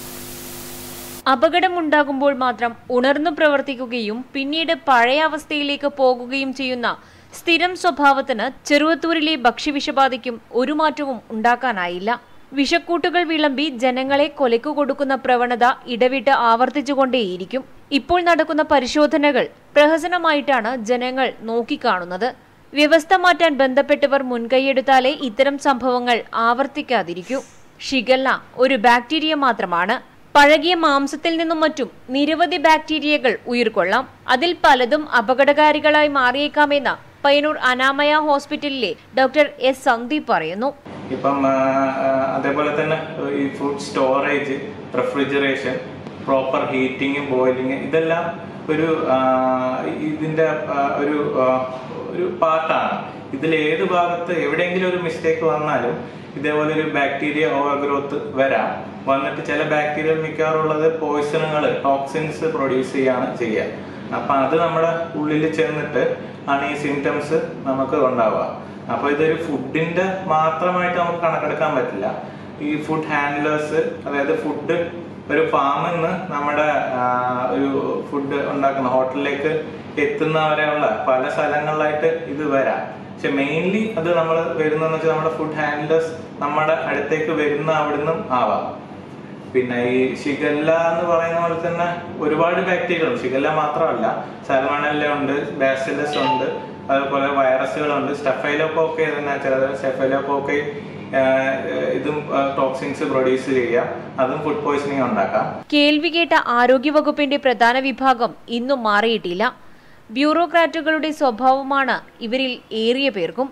അപകടമുണ്ടാകുമ്പോൾ മാത്രം ഉണർന്നു പ്രവർത്തിക്കുകയും പിന്നീട് പഴയ അവസ്ഥയിലേക്ക് പോകുകയും ചെയ്യുന്ന സ്ഥിരം സ്വഭാവത്തിന് ചെറുവത്തൂരിലെ ഭക്ഷ്യവിഷബാധയ്ക്കും ഒരു മാറ്റവും ഉണ്ടാക്കാനായില്ല വിഷക്കൂട്ടുകൾ വിളമ്പി ജനങ്ങളെ കൊലയ്ക്കു കൊടുക്കുന്ന പ്രവണത ഇടവിട്ട് ആവർത്തിച്ചുകൊണ്ടേയിരിക്കും ഇപ്പോൾ നടക്കുന്ന പരിശോധനകൾ പ്രഹസനമായിട്ടാണ് ജനങ്ങൾ നോക്കിക്കാണുന്നത് വ്യവസ്ഥ മാറ്റാൻ ബന്ധപ്പെട്ടവർ മുൻകൈയെടുത്താലേ ഇത്തരം സംഭവങ്ങൾ ആവർത്തിക്കാതിരിക്കൂ ഷിഗല്ല ഒരു ബാക്ടീരിയ മാത്രമാണ് പഴകിയ മാംസത്തിൽ നിന്നും മറ്റും നിരവധി ബാക്ടീരിയകൾ ഉയിർക്കൊള്ളാം അതിൽ പലതും അപകടകാരികളായി മാറിയേക്കാമെന്ന് പയ്യന്നൂർ അനാമയ ഹോസ്പിറ്റലിലെ ഡോക്ടർ എസ് സന്ദീപ് പറയുന്നു ഇപ്പം ആ, ആ, അതേപോലെ തന്നെ ഈ food storage refrigeration proper heating boiling ഇതെല്ലാം ഒരു ആ, ഇതിന്റെ ആ, ഒരു ആ, ഒരു പാർട്ടാണ് ഇതിൽ ഏത് ഭാഗത്ത് എവിടെയെങ്കിലും ഒരു മിസ്റ്റേക്ക് വന്നാലും ഇതേപോലെ ഒരു ബാക്ടീരിയ ഓവർ ഗ്രോത്ത് വരാം വന്നിട്ട് ചില ബാക്ടീരിയ മിക്കവാറുള്ളത് പോയിസണുകൾ ടോക്സിൻസ് പ്രൊഡ്യൂസ് ചെയ്യാണ് ചെയ്യുക അപ്പൊ അത് നമ്മുടെ ഉള്ളിൽ ചെന്നിട്ട് ആണ് ഈ സിംറ്റംസ് നമുക്ക് ഉണ്ടാവുക അപ്പൊ ഇതൊരു ഫുഡിന്റെ മാത്രമായിട്ട് നമുക്ക് കണക്കെടുക്കാൻ പറ്റില്ല ഈ ഫുഡ് ഹാൻഡ്ലേഴ്സ് അതായത് ഫുഡ് ഒരു ഫാമിൽ നിന്ന് നമ്മുടെ ആ, ഒരു ഫുഡ് ഉണ്ടാക്കുന്ന ഹോട്ടലിലേക്ക് എത്തുന്നവരെയുള്ള പല സ്ഥലങ്ങളിലായിട്ട് ഇത് വരാം പക്ഷെ മെയിൻലി അത് നമ്മൾ വരുന്നതെന്ന് വെച്ചാൽ നമ്മുടെ ഫുഡ് ഹാൻഡ്ലേഴ്സ് നമ്മുടെ അടുത്തേക്ക് വരുന്ന അവിടുന്ന് ആവാം പിന്നെ ഈ ഷിഗല്ല എന്ന് പറയുന്ന പോലെ തന്നെ ഒരുപാട് ബാക്ടീരിയ ഉണ്ട് ഷിഗല്ല മാത്രമല്ല സൽമണല്ല ഉണ്ട് ബാസിലസ് ഉണ്ട് അതുപോലെ വൈറസുകളുണ്ട് സ്റ്റെഫൈലോകോക്കെ തന്നെ ചിലത് സ്റ്റെഫൈലോകോക്കെ ഇതും ടോക്സിൻസ് പ്രൊഡ്യൂസ് ചെയ്യാം അതും ഫുഡ് പോയിസണിങ് ഉണ്ടാക്കാം കേൾവി കേട്ട ആരോഗ്യവകുപ്പിന്റെ പ്രധാന വിഭാഗം ഇന്നും മാറിയിട്ടില്ല ബ്യൂറോക്രാറ്റുകളുടെ സ്വഭാവമാണ് ഇവരിൽ ഏറിയ പേർക്കും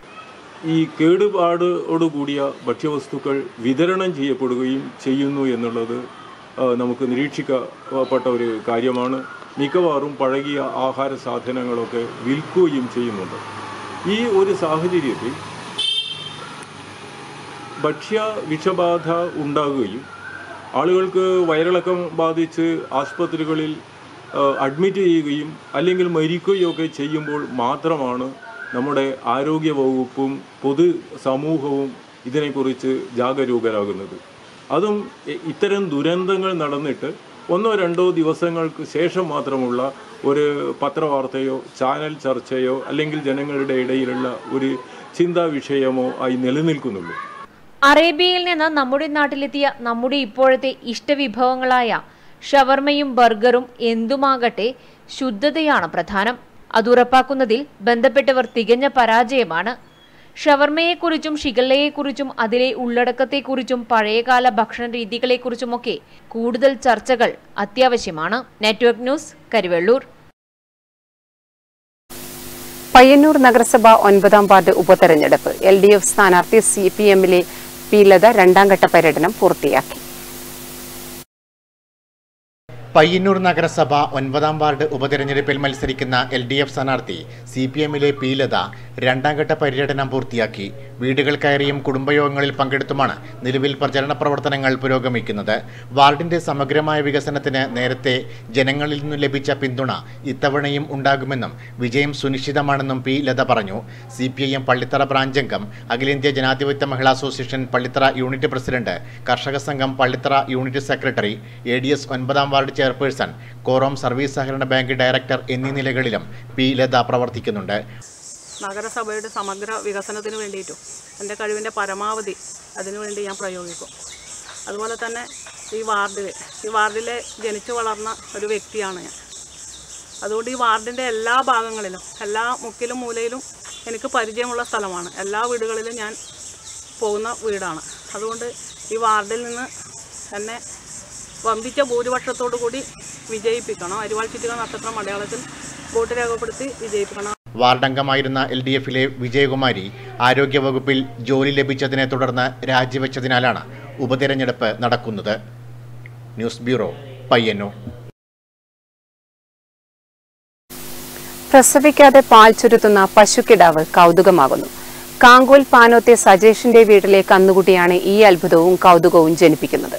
ഈ കേടുപാടോട് കൂടിയ ഭക്ഷ്യവസ്തുക്കൾ വിതരണം ചെയ്യപ്പെടുകയും ചെയ്യുന്നു എന്നുള്ളത് ആ, നമുക്ക് നിരീക്ഷിക്കപ്പെട്ട ഒരു കാര്യമാണ് മിക്കവാറും പഴകിയ ആഹാര സാധനങ്ങളൊക്കെ വിൽക്കുകയും ചെയ്യുന്നുണ്ട് ഈ ഒരു സാഹചര്യത്തിൽ ഭക്ഷ്യ വിഷബാധ ഉണ്ടാകുകയും ആളുകൾക്ക് വയറിളക്കം ബാധിച്ച് ആസ്പത്രികളിൽ ആ, അഡ്മിറ്റ് ചെയ്യുകയും അല്ലെങ്കിൽ മരിക്കുകയോ ഒക്കെ ചെയ്യുമ്പോൾ മാത്രമാണ് നമ്മുടെ ആരോഗ്യ വകുപ്പും പൊതു സമൂഹവും ഇതിനെക്കുറിച്ച് ജാഗരൂകരാകുന്നത് അതും ഇ- ഇത്തരം ദുരന്തങ്ങൾ നടന്നിട്ട് ഒന്നോ രണ്ടോ ദിവസങ്ങൾക്ക് ശേഷം മാത്രമുള്ള ഒരു പത്രവാർത്തയോ ചാനൽ ചർച്ചയോ അല്ലെങ്കിൽ ജനങ്ങളുടെ ഇടയിലുള്ള ഒരു ചിന്താ വിഷയമോ ആയി നിലനിൽക്കുന്നുള്ളൂ അറേബ്യയിൽ നിന്ന് നമ്മുടെ നാട്ടിലെത്തിയ നമ്മുടെ ഇപ്പോഴത്തെ ഇഷ്ടവിഭവങ്ങളായ ഷവർമയും ബർഗറും എന്തുമാകട്ടെ ശുദ്ധതയാണ് പ്രധാനം അത് ഉറപ്പാക്കുന്നതിൽ ബന്ധപ്പെട്ടവർ തികഞ്ഞ പരാജയമാണ് ഷവർമയെക്കുറിച്ചും ഷിഗല്ലയെക്കുറിച്ചും അതിലെ ഉള്ളടക്കത്തെക്കുറിച്ചും പഴയകാല ഭക്ഷണ രീതികളെക്കുറിച്ചുമൊക്കെ കൂടുതൽ ചർച്ചകൾ അത്യാവശ്യമാണ് നെറ്റ്വർക്ക് ന്യൂസ് കരിവെള്ളൂർ പയ്യന്നൂർ നഗരസഭ ഒൻപതാം വാർഡ് ഉപതെരഞ്ഞെടുപ്പ് എൽ ഡി എഫ് സ്ഥാനാർത്ഥി സി പി എമ്മിലെ പി ലത രണ്ടാം ഘട്ട പര്യടനം പൂർത്തിയാക്കി പയ്യന്നൂർ നഗരസഭ ഒൻപതാം വാർഡ് ഉപതെരഞ്ഞെടുപ്പിൽ മത്സരിക്കുന്ന എൽ ഡി എഫ് സ്ഥാനാർത്ഥി സി പി എമ്മിലെ പി ലത രണ്ടാം ഘട്ട പര്യടനം പൂർത്തിയാക്കി വീടുകൾ കയറിയും കുടുംബയോഗങ്ങളിൽ പങ്കെടുത്തുമാണ് നിലവിൽ പ്രചരണ പ്രവർത്തനങ്ങൾ പുരോഗമിക്കുന്നത് വാർഡിന്റെ സമഗ്രമായ വികസനത്തിന് നേരത്തെ ജനങ്ങളിൽ നിന്നും ലഭിച്ച പിന്തുണ ഇത്തവണയും ഉണ്ടാകുമെന്നും വിജയം സുനിശ്ചിതമാണെന്നും പി ലത പറഞ്ഞു C P I M Pallithara branch അംഗം അഖിലേന്ത്യാ ജനാധിപത്യ മഹിളാ അസോസിയേഷൻ പള്ളിത്തറ യൂണിറ്റ് പ്രസിഡന്റ് കർഷക സംഘം Pallithara unit secretary A D S ഒൻപതാം വാർഡ് ചെയർപേഴ്സൺ കോറോം സർവീസ് സഹകരണ ബാങ്ക് ഡയറക്ടർ എന്നീ നിലകളിലും പി ലത പ്രവർത്തിക്കുന്നുണ്ട് നഗരസഭയുടെ സമഗ്ര വികസനത്തിന് വേണ്ടിയിട്ടും എൻ്റെ കഴിവിൻ്റെ പരമാവധി അതിനുവേണ്ടി ഞാൻ പ്രയോഗിക്കും അതുപോലെ തന്നെ ഈ വാർഡിൽ ഈ വാർഡിലെ ജനിച്ചു വളർന്ന ഒരു വ്യക്തിയാണ് ഞാൻ അതുകൊണ്ട് ഈ വാർഡിൻ്റെ എല്ലാ ഭാഗങ്ങളിലും എല്ലാ മുക്കിലും മൂലയിലും എനിക്ക് പരിചയമുള്ള സ്ഥലമാണ് എല്ലാ വീടുകളിലും ഞാൻ പോകുന്ന വീടാണ് അതുകൊണ്ട് ഈ വാർഡിൽ നിന്ന് എന്നെ വമ്പിച്ച ഭൂരിപക്ഷത്തോടു കൂടി വിജയിപ്പിക്കണം അരിവാൾ ചുറ്റുക നക്ഷത്രം മലയാളത്തിൽ വോട്ട് രേഖപ്പെടുത്തി വിജയിപ്പിക്കണം വാർഡംഗമായിരുന്ന എൽ ഡി എഫിലെ വിജയകുമാരി ആരോഗ്യവകുപ്പിൽ ജോലി ലഭിച്ചതിനെ തുടർന്ന് രാജിവെച്ചതിനാലാണ് ഉപതെരഞ്ഞെടുപ്പ് നടക്കുന്നത് ന്യൂസ് ബ്യൂറോ പയ്യന്നൂർ പ്രസവിക്കാതെ പാൽ ചുരുത്തുന്ന പശുക്കിടാവ് കൗതുകമാകുന്നു കാങ്കോൽ പാനോത്തെ സജേഷിന്റെ വീട്ടിലെ കന്നുകുട്ടിയാണ് ഈ അത്ഭുതവും കൗതുകവും ജനിപ്പിക്കുന്നത്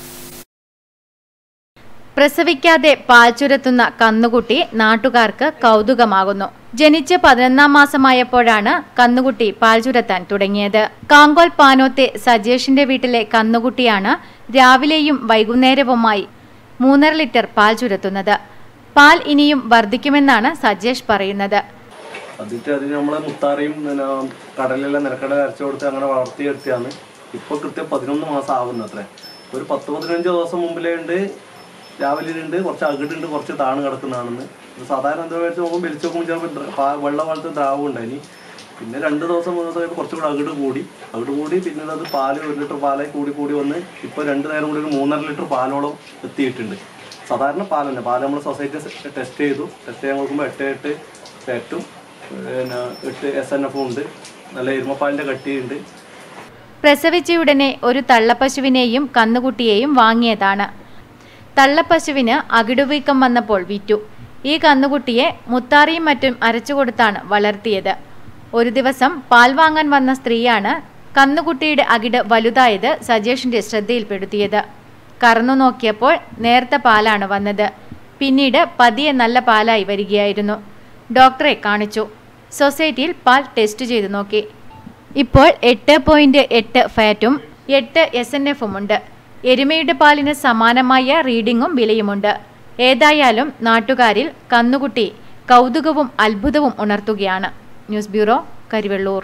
പ്രസവിക്കാതെ പാൽ ചുരത്തുന്ന കന്നുകുട്ടി നാട്ടുകാർക്ക് കൗതുകമാകുന്നു ജനിച്ച് പതിനൊന്നാം മാസമായപ്പോഴാണ് കന്നുകുട്ടി പാൽ ചുരത്താൻ തുടങ്ങിയത് കാങ്കോൽ പാനോത്തെ സജേഷിന്റെ വീട്ടിലെ കന്നുകുട്ടിയാണ് രാവിലെയും വൈകുന്നേരവുമായി മൂന്നര ലിറ്റർ പാൽ ചുരത്തുന്നത് പാൽ ഇനിയും വർദ്ധിക്കുമെന്നാണ് സജേഷ് പറയുന്നത് അതിട്ട് അതിന് നമ്മളെ മുത്താറയും പിന്നെ കടലിലെല്ലാം നിലക്കടല അരച്ചു കൊടുത്ത് അങ്ങനെ വളർത്തിയെടുത്തിയാണ് ഇപ്പോൾ കൃത്യം പതിനൊന്ന് മാസം ആവുന്നു അത്രേ ഒരു പത്ത് പതിനഞ്ച് ദിവസം മുമ്പിലേ ഉണ്ട് രാവിലെ ഉണ്ട് കുറച്ച് അകിടുണ്ട് കുറച്ച് താണ് കിടക്കുന്നതാണെന്ന് ഇത് സാധാരണ എന്താ വെച്ച് നോക്കുമ്പോൾ വലിച്ചു നോക്കുമ്പോൾ ചിലപ്പോൾ ദ്ര- പാ- വെള്ള പോലത്തെ ദ്രാവകം ഉണ്ടായിനി പിന്നെ രണ്ട് ദിവസം മൂന്ന് ദിവസം കുറച്ചും കൂടെ അകിട് കൂടി അകിട് കൂടി പിന്നീട് അത് പാല് ഒരു ലിറ്റർ പാലായി കൂടി കൂടി വന്ന് ഇപ്പോൾ രണ്ട് നേരം കൂടി ഒരു മൂന്നര ലിറ്റർ പാലോളം എത്തിയിട്ടുണ്ട് സാധാരണ പാൽ തന്നെ പാൽ നമ്മൾ സൊസൈറ്റി ടെസ്റ്റ് ചെയ്തു ടെസ്റ്റ് ചെയ്യാൻ നോക്കുമ്പോൾ എട്ട് എട്ട് ഫാറ്റും പിന്നെ എട്ട് എസ് എൻ എഫും ഉണ്ട് നല്ല എരുമപ്പാലിൻ്റെ കട്ടിയുണ്ട് പ്രസവിച്ചയുടനെ ഒരു തള്ളപ്പശുവിനെയും കന്നുകുട്ടിയെയും വാങ്ങിയതാണ് തള്ളപ്പശുവിന് അകിടുവീക്കം വന്നപ്പോൾ വിറ്റു ഈ കന്നുകുട്ടിയെ മുത്താറിയും മറ്റും അരച്ചുകൊടുത്താണ് വളർത്തിയത് ഒരു ദിവസം പാൽ വാങ്ങാൻ വന്ന സ്ത്രീയാണ് കന്നുകുട്ടിയുടെ അകിട് വലുതായത് സജേഷിന്റെ ശ്രദ്ധയിൽപ്പെടുത്തിയത് കറന്നു നോക്കിയപ്പോൾ നേർത്ത പാലാണ് വന്നത് പിന്നീട് പതിയെ നല്ല പാലായി വരികയായിരുന്നു ഡോക്ടറെ കാണിച്ചു സൊസൈറ്റിയിൽ പാൽ ടെസ്റ്റ് ചെയ്തു നോക്കി ഇപ്പോൾ എട്ട് പോയിന്റ് എട്ട് ഫാറ്റും എട്ട് എസ് എൻ എഫും ഉണ്ട് എരുമയുടെ പാലിന് സമാനമായ റീഡിങ്ങും വിലയുമുണ്ട് ഏതായാലും നാട്ടുകാരിൽ കന്നുകുട്ടി കൗതുകവും അത്ഭുതവും ഉണർത്തുകയാണ് news bureau Karivellur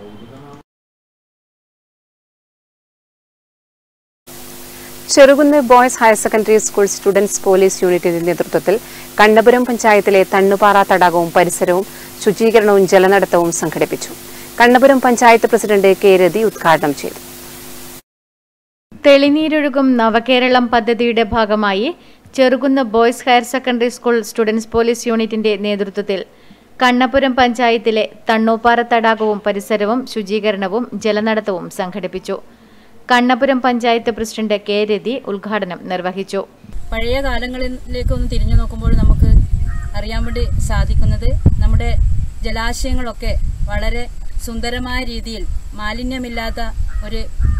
Cherukunnu boys higher secondary school students police യൂണിറ്റിന്റെ നേതൃത്വത്തിൽ കണ്ണപുരം പഞ്ചായത്തിലെ തണ്ണുപാറ തടാകവും പരിസരവും ശുചീകരണവും ജലനടത്തവും സംഘടിപ്പിച്ചു കണ്ണപുരം പഞ്ചായത്ത് പ്രസിഡന്റ് കെ രതി ഉദ്ഘാടനം ചെയ്തു തെളിനീരൊഴുകും നവകേരളം പദ്ധതിയുടെ ഭാഗമായി Cherukunnu boys higher secondary school students police യൂണിറ്റിന്റെ നേതൃത്വത്തിൽ കണ്ണപുരം പഞ്ചായത്തിലെ തണ്ണൂപ്പാറ തടാകവും പരിസരവും ശുചീകരണവും ജലനടത്തവും സംഘടിപ്പിച്ചു കണ്ണപുരം പഞ്ചായത്ത് പ്രസിഡന്റ് കെ രതി ഉദ്ഘാടനം നിർവഹിച്ചു പഴയ കാലങ്ങളിലേക്ക് ഒന്ന് തിരിഞ്ഞു നോക്കുമ്പോൾ നമുക്ക് അറിയാൻ വേണ്ടി സാധിക്കുന്നത് നമ്മുടെ ജലാശയങ്ങളൊക്കെ വളരെ സുന്ദരമായ രീതിയിൽ മാലിന്യമില്ലാത്ത ഒരു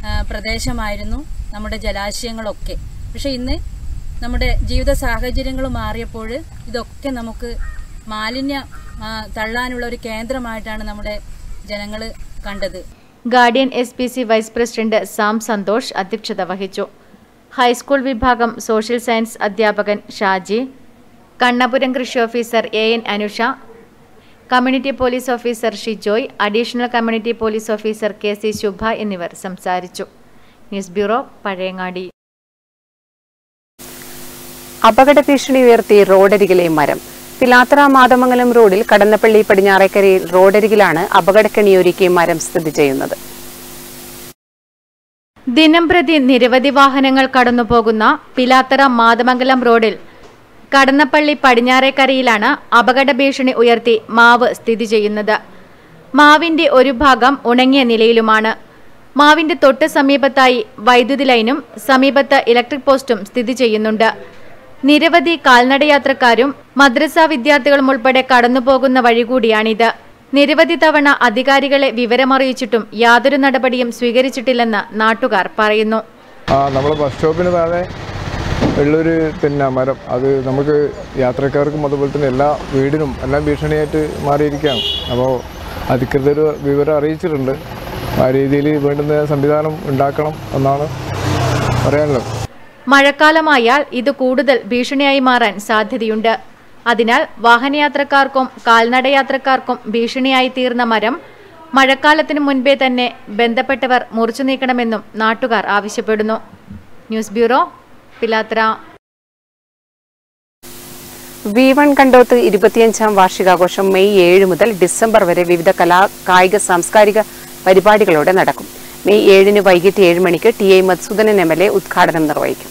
ആ, പ്രദേശമായിരുന്നു നമ്മുടെ ജലാശയങ്ങളൊക്കെ പക്ഷെ ഇന്ന് നമ്മുടെ ജീവിത സാഹചര്യങ്ങൾ മാറിയപ്പോൾ ഇതൊക്കെ നമുക്ക് മാലിന്യ ആ, തള്ളാനുള്ള ഒരു കേന്ദ്രമായിട്ടാണ് നമ്മുടെ ജനങ്ങൾ കണ്ടത് guardian S P C vice president Sam Santhosh അധ്യക്ഷത വഹിച്ചു ഹൈസ്കൂൾ വിഭാഗം സോഷ്യൽ സയൻസ് അധ്യാപകൻ ഷാജി കണ്ണപുരം കൃഷി officer A N Anusha community police officer Shijoy additional community police officer K C Shubha എന്നിവർ സംസാരിച്ചു ന്യൂസ് ബ്യൂറോ പഴയങ്ങാടി അപകട ഭീഷണി ഉയർത്തി റോഡരികിലെ മരം പിലാത്ര മാതമംഗലം റോഡിൽ കടന്നപ്പള്ളി പടിഞ്ഞാറേക്കരയിൽ റോഡരികിലാണ് അപകടക്കെണിയൊരുക്കി മരം സ്ഥിതി ചെയ്യുന്നത് ദിനംപ്രതി നിരവധി വാഹനങ്ങൾ കടന്നുപോകുന്ന പിലാത്തറ മാതമംഗലം റോഡിൽ കടന്നപ്പള്ളി പടിഞ്ഞാറേക്കരയിലാണ് അപകട ഭീഷണി ഉയർത്തി മാവ് സ്ഥിതി ചെയ്യുന്നത് മാവിന്റെ ഒരു ഭാഗം ഉണങ്ങിയ നിലയിലുമാണ് മാവിന്റെ തൊട്ട് സമീപത്തായി വൈദ്യുതി ലൈനും സമീപത്ത് ഇലക്ട്രിക് പോസ്റ്റും സ്ഥിതി ചെയ്യുന്നുണ്ട് നിരവധി കാൽനടയാത്രക്കാരും മദ്രസ വിദ്യാർത്ഥികളും ഉൾപ്പെടെ കടന്നുപോകുന്ന വഴി കൂടിയാണിത് നിരവധി തവണ അധികാരികളെ വിവരമറിയിച്ചിട്ടും യാതൊരു നടപടിയും സ്വീകരിച്ചിട്ടില്ലെന്ന് നാട്ടുകാർ പറയുന്നു ആ നമ്മൾ ബസ് സ്റ്റോപ്പിന് താഴെ ഉള്ളൊരു പിന്നെ മരം അത് നമുക്ക് യാത്രക്കാർക്കും അതുപോലെ തന്നെ എല്ലാ വീടിനും എല്ലാം ഭീഷണിയായിട്ട് മാറിയിരിക്കുകയാണ് അപ്പോൾ അധികൃതർ വിവരം അറിയിച്ചിട്ടുണ്ട് ആ രീതിയിൽ വേണ്ടുന്ന സംവിധാനം ഉണ്ടാക്കണം എന്നാണ് പറയാനുള്ളത് മഴക്കാലമായാൽ ഇത് കൂടുതൽ ഭീഷണിയായി മാറാൻ സാധ്യതയുണ്ട് അതിനാൽ വാഹനയാത്രക്കാർക്കും കാൽനടയാത്രക്കാർക്കും ഭീഷണിയായി തീർന്ന മരം മഴക്കാലത്തിന് മുൻപേ തന്നെ ബന്ധപ്പെട്ടവർ മുറിച്ചു നീക്കണമെന്നും നാട്ടുകാർ ആവശ്യപ്പെടുന്നു news bureau Pilathara V one Kandoth ഇരുപത്തിയഞ്ചാം വാർഷികാഘോഷം മെയ് ഏഴ് മുതൽ ഡിസംബർ വരെ വിവിധ കലാ കായിക സാംസ്കാരിക പരിപാടികളോടെ നടക്കും മെയ് ഏഴിന് വൈകിട്ട് ഏഴ് മണിക്ക് T I Madhusoodanan M L A ഉദ്ഘാടനം നിർവഹിക്കും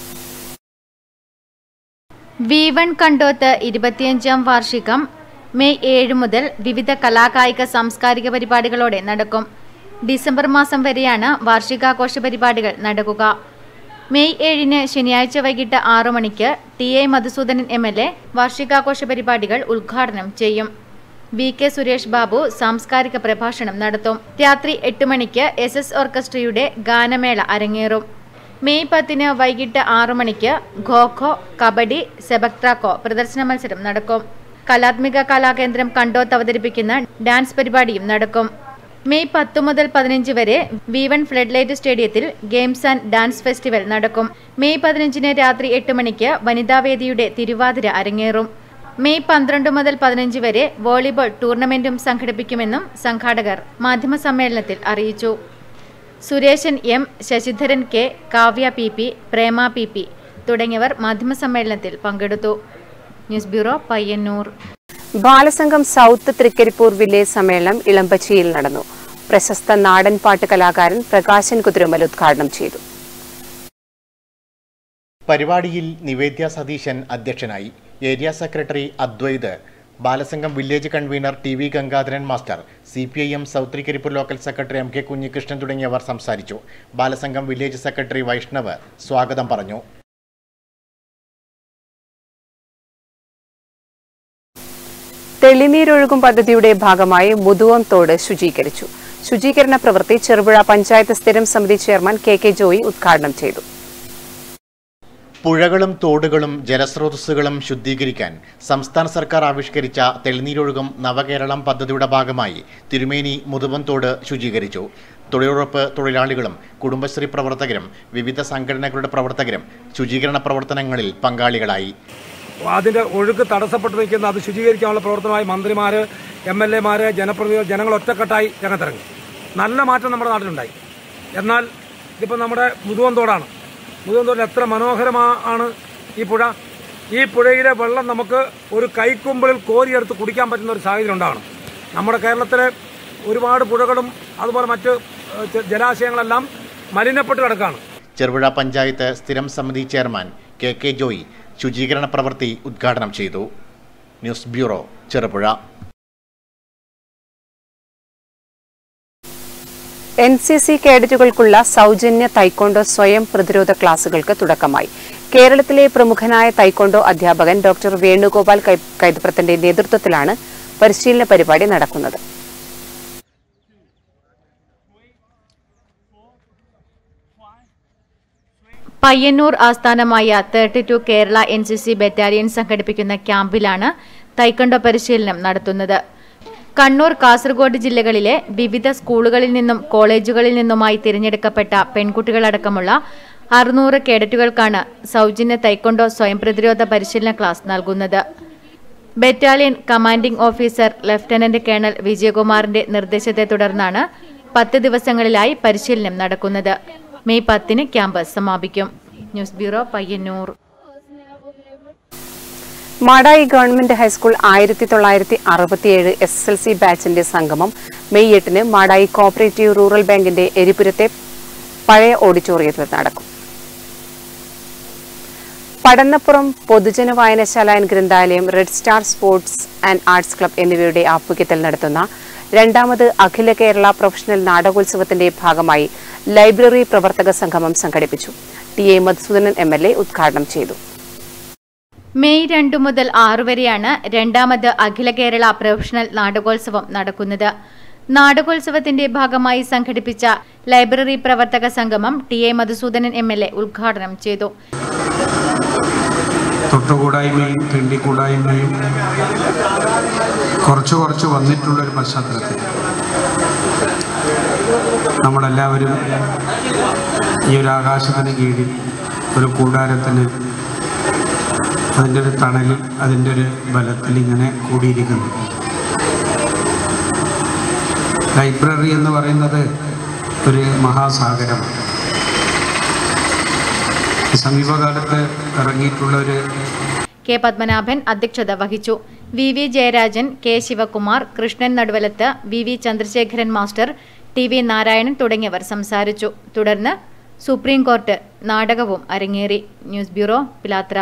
വി വൺ കണ്ടോത്ത് ഇരുപത്തിയഞ്ചാം വാർഷികം മെയ് ഏഴ് മുതൽ വിവിധ കലാകായിക സാംസ്കാരിക പരിപാടികളോടെ നടക്കും ഡിസംബർ മാസം വരെയാണ് വാർഷികാഘോഷ പരിപാടികൾ നടക്കുക മെയ് ഏഴിന് ശനിയാഴ്ച വൈകിട്ട് ആറു മണിക്ക് T A Madhusoodanan M L A വാർഷികാഘോഷ പരിപാടികൾ ഉദ്ഘാടനം ചെയ്യും വി കെ സുരേഷ് ബാബു സാംസ്കാരിക പ്രഭാഷണം നടത്തും രാത്രി എട്ട് മണിക്ക് എസ് എസ് ഓർക്കസ്ട്രയുടെ ഗാനമേള അരങ്ങേറും മെയ് പത്തിന് വൈകിട്ട് ആറു മണിക്ക് ഖോഖോ കബഡി സെബക്ട്രാക്കോ പ്രദർശന മത്സരം നടക്കും കലാത്മിക കലാകേന്ദ്രം കണ്ടോത്ത് അവതരിപ്പിക്കുന്ന ഡാൻസ് പരിപാടിയും നടക്കും മെയ് പത്ത് മുതൽ പതിനഞ്ച് വരെ വി വൺ ഫ്ലഡ് ലൈറ്റ് സ്റ്റേഡിയത്തിൽ ഗെയിംസ് ആൻഡ് ഡാൻസ് ഫെസ്റ്റിവൽ നടക്കും മെയ് പതിനഞ്ചിന് രാത്രി എട്ട് മണിക്ക് വനിതാവേദിയുടെ തിരുവാതിര അരങ്ങേറും മെയ് പന്ത്രണ്ട് മുതൽ പതിനഞ്ച് വരെ വോളിബോൾ ടൂർണമെന്റും സംഘടിപ്പിക്കുമെന്നും സംഘാടകർ മാധ്യമസമ്മേളനത്തിൽ അറിയിച്ചു Sureshan M Sasidharan K Kavya P P Prema P P തുടങ്ങിയവർ മാധ്യമസമ്മേളനത്തിൽ പങ്കെടുത്തു news bureau Payyanur Balasangham south Trikaripur village സമ്മേളനം ഇളമ്പച്ചിയിൽ നടന്നു പ്രശസ്ത നാടൻ പാട്ട് കലാകാരൻ പ്രകാശൻ കുതിരുമൽ ഉദ്ഘാടനം ചെയ്തു പരിപാടിയിൽ നിവേദ്യ സതീശൻ അധ്യക്ഷനായി area secretary Advaith Balasangham village convener T V Gangadharan master C P I M സൗത്രിക്കരിപ്പൂർ local secretary M K Kunhikrishnan തുടങ്ങിയവർ സംസാരിച്ചു ബാലസംഘം വില്ലേജ് സെക്രട്ടറി വൈഷ്ണവ് സ്വാഗതം പറഞ്ഞു തെളിനീരൊഴുകും പദ്ധതിയുടെ ഭാഗമായി മുതുവം തോട് ശുചീകരിച്ചു ശുചീകരണ പ്രവൃത്തി ചെറുപുഴ പഞ്ചായത്ത് സ്ഥിരം സമിതി ചെയർമാൻ കെ കെ ജോയി ഉദ്ഘാടനം ചെയ്തു പുഴകളും തോടുകളും ജലസ്രോതസ്സുകളും ശുദ്ധീകരിക്കാൻ സംസ്ഥാന സർക്കാർ ആവിഷ്കരിച്ച തെളിനീരൊഴുകും നവകേരളം പദ്ധതിയുടെ ഭാഗമായി തിരുമേനി മുതുവൻതോട് ശുചീകരിച്ചു തൊഴിലുറപ്പ് തൊഴിലാളികളും കുടുംബശ്രീ പ്രവർത്തകരും വിവിധ സംഘടനകളുടെ പ്രവർത്തകരും ശുചീകരണ പ്രവർത്തനങ്ങളിൽ പങ്കാളികളായി അതിൻ്റെ ഒഴുക്ക് തടസ്സപ്പെട്ട് നിൽക്കുന്ന അത് ശുചീകരിക്കാനുള്ള പ്രവർത്തനമായി മന്ത്രിമാർ എം എൽ എമാർ ജനപ്രതിനിധികൾ ജനങ്ങൾ ഒറ്റക്കെട്ടായി രംഗത്തിറങ്ങി നല്ല മാറ്റം നമ്മുടെ നാട്ടിലുണ്ടായി എന്നാൽ ഇതിപ്പോൾ നമ്മുടെ മുതുവന്തോടാണ് മുതുവന്തോടിൽ എത്ര മനോഹരമാണ് ഈ പുഴ ഈ പുഴയിലെ വെള്ളം നമുക്ക് ഒരു കൈക്കുമ്പിളിൽ കോരിയെടുത്ത് കുടിക്കാൻ പറ്റുന്ന ഒരു സാഹചര്യം ഉണ്ടാകണം നമ്മുടെ കേരളത്തിലെ ഒരുപാട് പുഴകളും അതുപോലെ മറ്റ് ഏഹ്, ജ- ജലാശയങ്ങളെല്ലാം മലിനപ്പെട്ട് കിടക്കുകയാണ് ചെറുപുഴ പഞ്ചായത്ത് സ്ഥിരം സമിതി ചെയർമാൻ കെ കെ ജോയി ശുചീകരണ പ്രവൃത്തി ഉദ്ഘാടനം ചെയ്തു news bureau Cherupuzha N C C കേഡറ്റുകൾക്കുള്ള സൗജന്യ തൈക്കോണ്ടോ സ്വയം പ്രതിരോധ ക്ലാസുകൾക്ക് തുടക്കമായി കേരളത്തിലെ പ്രമുഖനായ തൈക്കോണ്ടോ അധ്യാപകൻ ഡോക്ടർ വേണുഗോപാൽ കൈ- കൈതപ്രത്തിന്റെ നേതൃത്വത്തിലാണ് പരിശീലന പരിപാടി നടക്കുന്നത് പയ്യന്നൂർ ആസ്ഥാനമായ thirty two Kerala N C C battalion സംഘടിപ്പിക്കുന്ന ക്യാമ്പിലാണ് തൈക്കണ്ടോ പരിശീലനം നടത്തുന്നത് കണ്ണൂർ കാസർഗോഡ് ജില്ലകളിലെ വിവിധ സ്കൂളുകളിൽ നിന്നും കോളേജുകളിൽ നിന്നുമായി തിരഞ്ഞെടുക്കപ്പെട്ട പെൺകുട്ടികളടക്കമുള്ള അറുന്നൂറ് കേഡറ്റുകൾക്കാണ് സൗജന്യ തൈക്കൊണ്ടോ സ്വയം പ്രതിരോധ പരിശീലന ക്ലാസ് നൽകുന്നത് battalion commanding officer lieutenant colonel വിജയകുമാറിന്റെ നിർദ്ദേശത്തെ തുടർന്നാണ് പത്ത് ദിവസങ്ങളിലായി പരിശീലനം നടക്കുന്നത് മെയ് പത്തിന് ക്യാമ്പ് സമാപിക്കും news bureau Payyanur Madayi government high school ആയിരത്തി തൊള്ളായിരത്തി അറുപത്തിയേഴ് എസ് എസ് എൽ സി ബാച്ചിന്റെ സംഗമം മെയ് എട്ടിന് മാടായി കോപ്പറേറ്റീവ് റൂറൽ ബാങ്കിന്റെ എരിപുരത്തെ പഴയ ഓഡിറ്റോറിയത്തിൽ നടക്കും പടന്നപ്പുറം പൊതുജന വായനശാല ആൻഡ് ഗ്രന്ഥാലയം red star sports and arts club എന്നിവയുടെ ആഭിമുഖ്യത്തിൽ നടത്തുന്ന രണ്ടാമത് അഖില കേരള പ്രൊഫഷണൽ നാടകോത്സവത്തിന്റെ ഭാഗമായി ലൈബ്രറി പ്രവർത്തക സംഗമം സംഘടിപ്പിച്ചു T A Madhusoodanan M L A ഉദ്ഘാടനം ചെയ്തു മെയ് രണ്ടു മുതൽ ആറു വരെയാണ് രണ്ടാമത് അഖില കേരള പ്രൊഫഷണൽ നാടകോത്സവം നടക്കുന്നത് നാടകോത്സവത്തിന്റെ ഭാഗമായി സംഘടിപ്പിച്ച ലൈബ്രറി പ്രവർത്തക സംഗമം T A Madhusoodanan M L A ഉദ്ഘാടനം ചെയ്തു തൊട്ടുകൂടായ്മയും തിണ്ടിക്കൂടായ്മയും കുറച്ച് കുറച്ച് വന്നിട്ടുള്ളൊരു പശ്ചാത്തലത്തിൽ നമ്മളെല്ലാവരും ഈ ഒരു ആകാശത്തിന് കീഴിൽ ഒരു കൂടാരത്തിന് അതിൻ്റെ ഒരു തണലിൽ അതിൻ്റെ ഒരു ബലത്തിൽ ഇങ്ങനെ കൂടിയിരിക്കുന്നു ലൈബ്രറി എന്ന് പറയുന്നത് ഒരു മഹാസാഗരമാണ് സമീപകാലത്ത് ഇറങ്ങിയിട്ടുള്ള ഒരു കെ പത്മനാഭൻ അധ്യക്ഷത വഹിച്ചു V V Jayarajan K Sivakumar Krishnan Naduvalath V V Chandrasekharan master T V Narayanan തുടങ്ങിയവർ സംസാരിച്ചു തുടർന്ന് സുപ്രീം കോർട്ട് നാടകവും അരങ്ങേറി news bureau Pilathara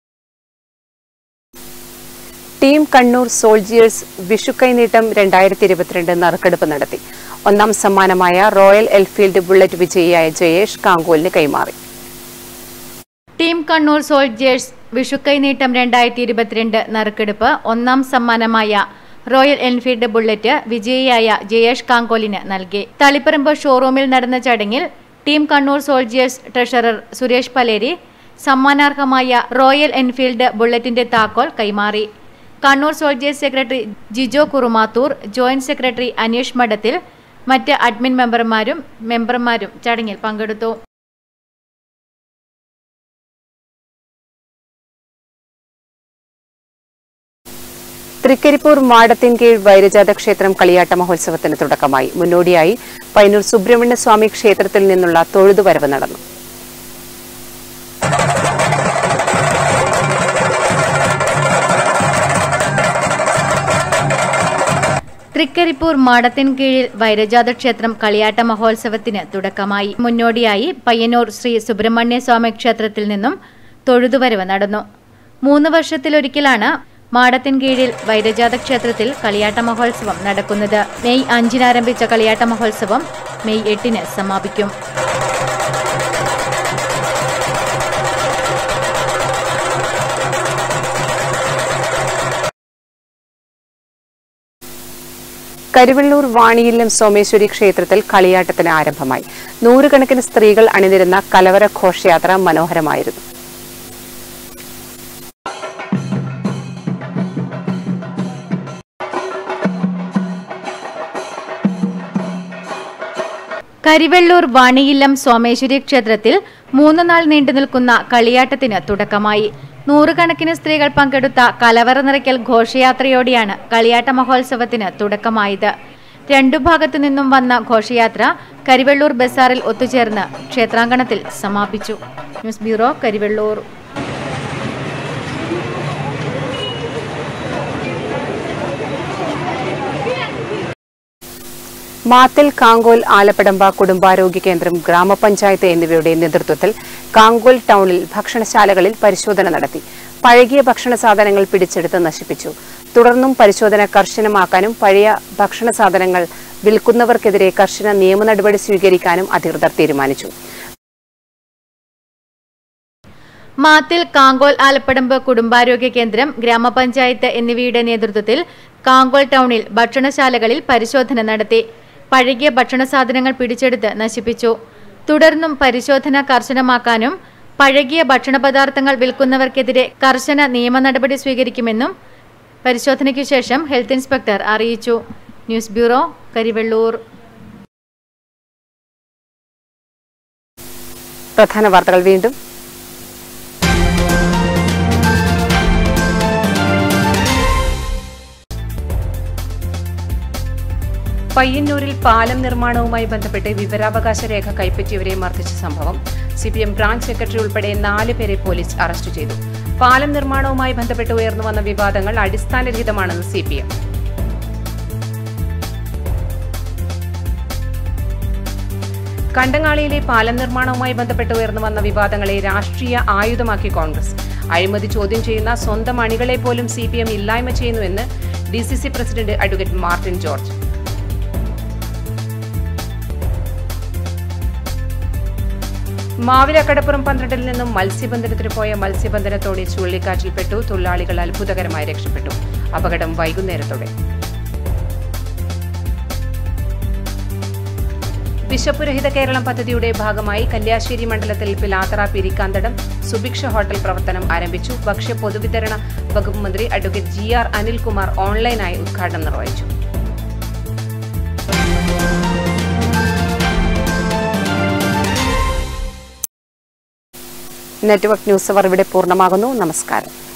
team Kannur soldiers വിഷുക്കൈനീട്ടം രണ്ടായിരത്തി ഇരുപത്തിരണ്ട് നറുക്കെടുപ്പ് നടത്തി ഒന്നാം സമ്മാനമായ റോയൽ എൽഫീൽഡ് ബുള്ളറ്റ് വിജയിയായ ജയേഷ് കാങ്കോലിന് കൈമാറി ടീം കണ്ണൂർ സോൾജേഴ്സ് വിഷുക്കൈനീട്ടം രണ്ടായിരത്തി ഇരുപത്തിരണ്ട് നറുക്കെടുപ്പ് ഒന്നാം സമ്മാനമായ റോയൽ എൻഫീൽഡ് ബുള്ളറ്റ് വിജയിയായ ജയേഷ് കാങ്കോലിന് നൽകി തളിപ്പറമ്പ് ഷോറൂമിൽ നടന്ന ചടങ്ങിൽ team Kannur soldiers treasurer Suresh Paleri സമ്മാനാർഹമായ റോയൽ എൻഫീൽഡ് ബുള്ളറ്റിന്റെ താക്കോൽ കൈമാറി Kannur soldiers secretary Jijo Kurumathur joint secretary Aneesh Madathil മറ്റ് അഡ്മിൻ മെമ്പർമാരും മെമ്പർമാരും ചടങ്ങിൽ പങ്കെടുത്തു തൃക്കരിപ്പൂർ മാടത്തിൻകീഴ് വൈരജാത ക്ഷേത്രം കളിയാട്ട മഹോത്സവത്തിന് തുടക്കമായി മുന്നോടിയായി പൈനൂർ സുബ്രഹ്മണ്യ സ്വാമി ക്ഷേത്രത്തിൽ നിന്നുള്ള തൊഴുതുവരവ് നടന്നു തൃക്കരിപ്പൂർ മാടത്തിൻ കീഴിൽ വൈരജാത ക്ഷേത്രം കളിയാട്ട മഹോത്സവത്തിന് തുടക്കമായി മുന്നോടിയായി പയ്യന്നൂർ ശ്രീ സുബ്രഹ്മണ്യ സ്വാമി ക്ഷേത്രത്തിൽ നിന്നും തൊഴുതുവരവ് നടന്നു മൂന്ന് വർഷത്തിലൊരിക്കലാണ് മാടത്തിൻ കീഴിൽ വൈരജാത ക്ഷേത്രത്തിൽ കളിയാട്ട മഹോത്സവം നടക്കുന്നത് മെയ് അഞ്ചിന് ആരംഭിച്ച കളിയാട്ട മഹോത്സവം മെയ് എട്ടിന് സമാപിക്കും കരുവള്ളൂർ വാണിയില്ലം സോമേശ്വരി ക്ഷേത്രത്തിൽ കളിയാട്ടത്തിന് ആരംഭമായി നൂറുകണക്കിന് സ്ത്രീകൾ അണിനിരുന്ന കലവര ഘോഷയാത്ര മനോഹരമായിരുന്നു കരിവെള്ളൂർ വാണിയില്ലം സോമേശ്വരി ക്ഷേത്രത്തിൽ മൂന്ന് നാൾ നീണ്ടു നിൽക്കുന്ന കളിയാട്ടത്തിന് തുടക്കമായി നൂറുകണക്കിന് സ്ത്രീകൾ പങ്കെടുത്ത കലവറ നിറയ്ക്കൽ ഘോഷയാത്രയോടെയാണ് കളിയാട്ട മഹോത്സവത്തിന് തുടക്കമായത് രണ്ടു ഭാഗത്തു നിന്നും വന്ന ഘോഷയാത്ര കരിവെള്ളൂർ ബസാറിൽ ഒത്തുചേർന്ന് ക്ഷേത്രാങ്കണത്തിൽ സമാപിച്ചു ന്യൂസ് ബ്യൂറോ കരിവെള്ളൂർ മാത്തൽ കാങ്കോൽ ആലപ്പടമ്പ കുടുംബാരോഗ്യ കേന്ദ്രം ഗ്രാമപഞ്ചായത്ത് എന്നിവയുടെ നേതൃത്വത്തിൽ കാങ്കോൽ ടൗണിൽ ഭക്ഷണശാലകളിൽ പരിശോധന നടത്തി പഴകിയ ഭക്ഷണ സാധനങ്ങൾ പിടിച്ചെടുത്ത് നശിപ്പിച്ചു തുടർന്നും പരിശോധന കർശനമാക്കാനും പഴയ ഭക്ഷണ സാധനങ്ങൾ വിൽക്കുന്നവർക്കെതിരെ കർശന നിയമ നടപടി സ്വീകരിക്കാനും അധികൃതർ തീരുമാനിച്ചു മാത്തിൽ കാങ്കോൽ ആലപ്പടമ്പ് കുടുംബാരോഗ്യ കേന്ദ്രം ഗ്രാമപഞ്ചായത്ത് എന്നിവയുടെ നേതൃത്വത്തിൽ കാങ്കോൽ ടൗണിൽ ഭക്ഷണശാലകളിൽ പരിശോധന നടത്തി പഴകിയ ഭക്ഷണ സാധനങ്ങൾ പിടിച്ചെടുത്ത് നശിപ്പിച്ചു തുടർന്നും പരിശോധന കർശനമാക്കാനും പഴകിയ ഭക്ഷണ പദാർത്ഥങ്ങൾ വിൽക്കുന്നവർക്കെതിരെ കർശന നിയമ നടപടി സ്വീകരിക്കുമെന്നും പരിശോധനയ്ക്കു ശേഷം ഹെൽത്ത് ഇൻസ്പെക്ടർ അറിയിച്ചു ന്യൂസ് ബ്യൂറോ കരിവെള്ളൂർ പ്രധാന വാർത്തകൾ വീണ്ടും പയ്യന്നൂരിൽ പാലം നിർമ്മാണവുമായി ബന്ധപ്പെട്ട് വിവരാവകാശ രേഖ കൈപ്പറ്റിയവരെ മർദ്ദിച്ച സംഭവം സിപിഎം ബ്രാഞ്ച് സെക്രട്ടറി ഉൾപ്പെടെ നാല് പേരെ പോലീസ് അറസ്റ്റ് ചെയ്തു പാലം നിർമ്മാണവുമായി ബന്ധപ്പെട്ട് ഉയർന്നു വന്ന വിവാദങ്ങൾ അടിസ്ഥാനരഹിതമാണെന്ന് സിപിഎം കണ്ടങ്ങാളിയിലെ പാലം നിർമ്മാണവുമായി ബന്ധപ്പെട്ട് ഉയർന്നു വന്ന വിവാദങ്ങളെ രാഷ്ട്രീയ ആയുധമാക്കി കോൺഗ്രസ് അഴിമതി ചോദ്യം ചെയ്യുന്ന സ്വന്തം അണികളെ പോലും സി പി എം ഇല്ലായ്മ ചെയ്യുന്നുവെന്ന് D C C president advocate Martin George മാവിലക്കടപ്പുറം പന്ത്രണ്ടിൽ നിന്നും മത്സ്യബന്ധനത്തിന് പോയ മത്സ്യബന്ധനത്തോടെ ചുഴലിക്കാറ്റിൽപ്പെട്ടു തൊഴിലാളികൾ അത്ഭുതകരമായി രക്ഷപ്പെട്ടു അപകടം വൈകുന്നേരത്തോടെ വിശപ്പുരഹിത കേരളം പദ്ധതിയുടെ ഭാഗമായി കല്യാശ്ശേരി മണ്ഡലത്തിൽ പിലാത്തറ പിരിക്കാന്തടം സുഭിക്ഷ ഹോട്ടൽ പ്രവർത്തനം ആരംഭിച്ചു ഭക്ഷ്യ പൊതുവിതരണ വകുപ്പ് മന്ത്രി അഡ്വക്കേറ്റ് ജി ആർ അനിൽകുമാർ ഓൺലൈനായി ഉദ്ഘാടനം നിർവഹിച്ചു നെറ്റ്വർക്ക് ന്യൂസ് അവർ ഇവിടെ പൂർണ്ണമാകുന്നു നമസ്കാരം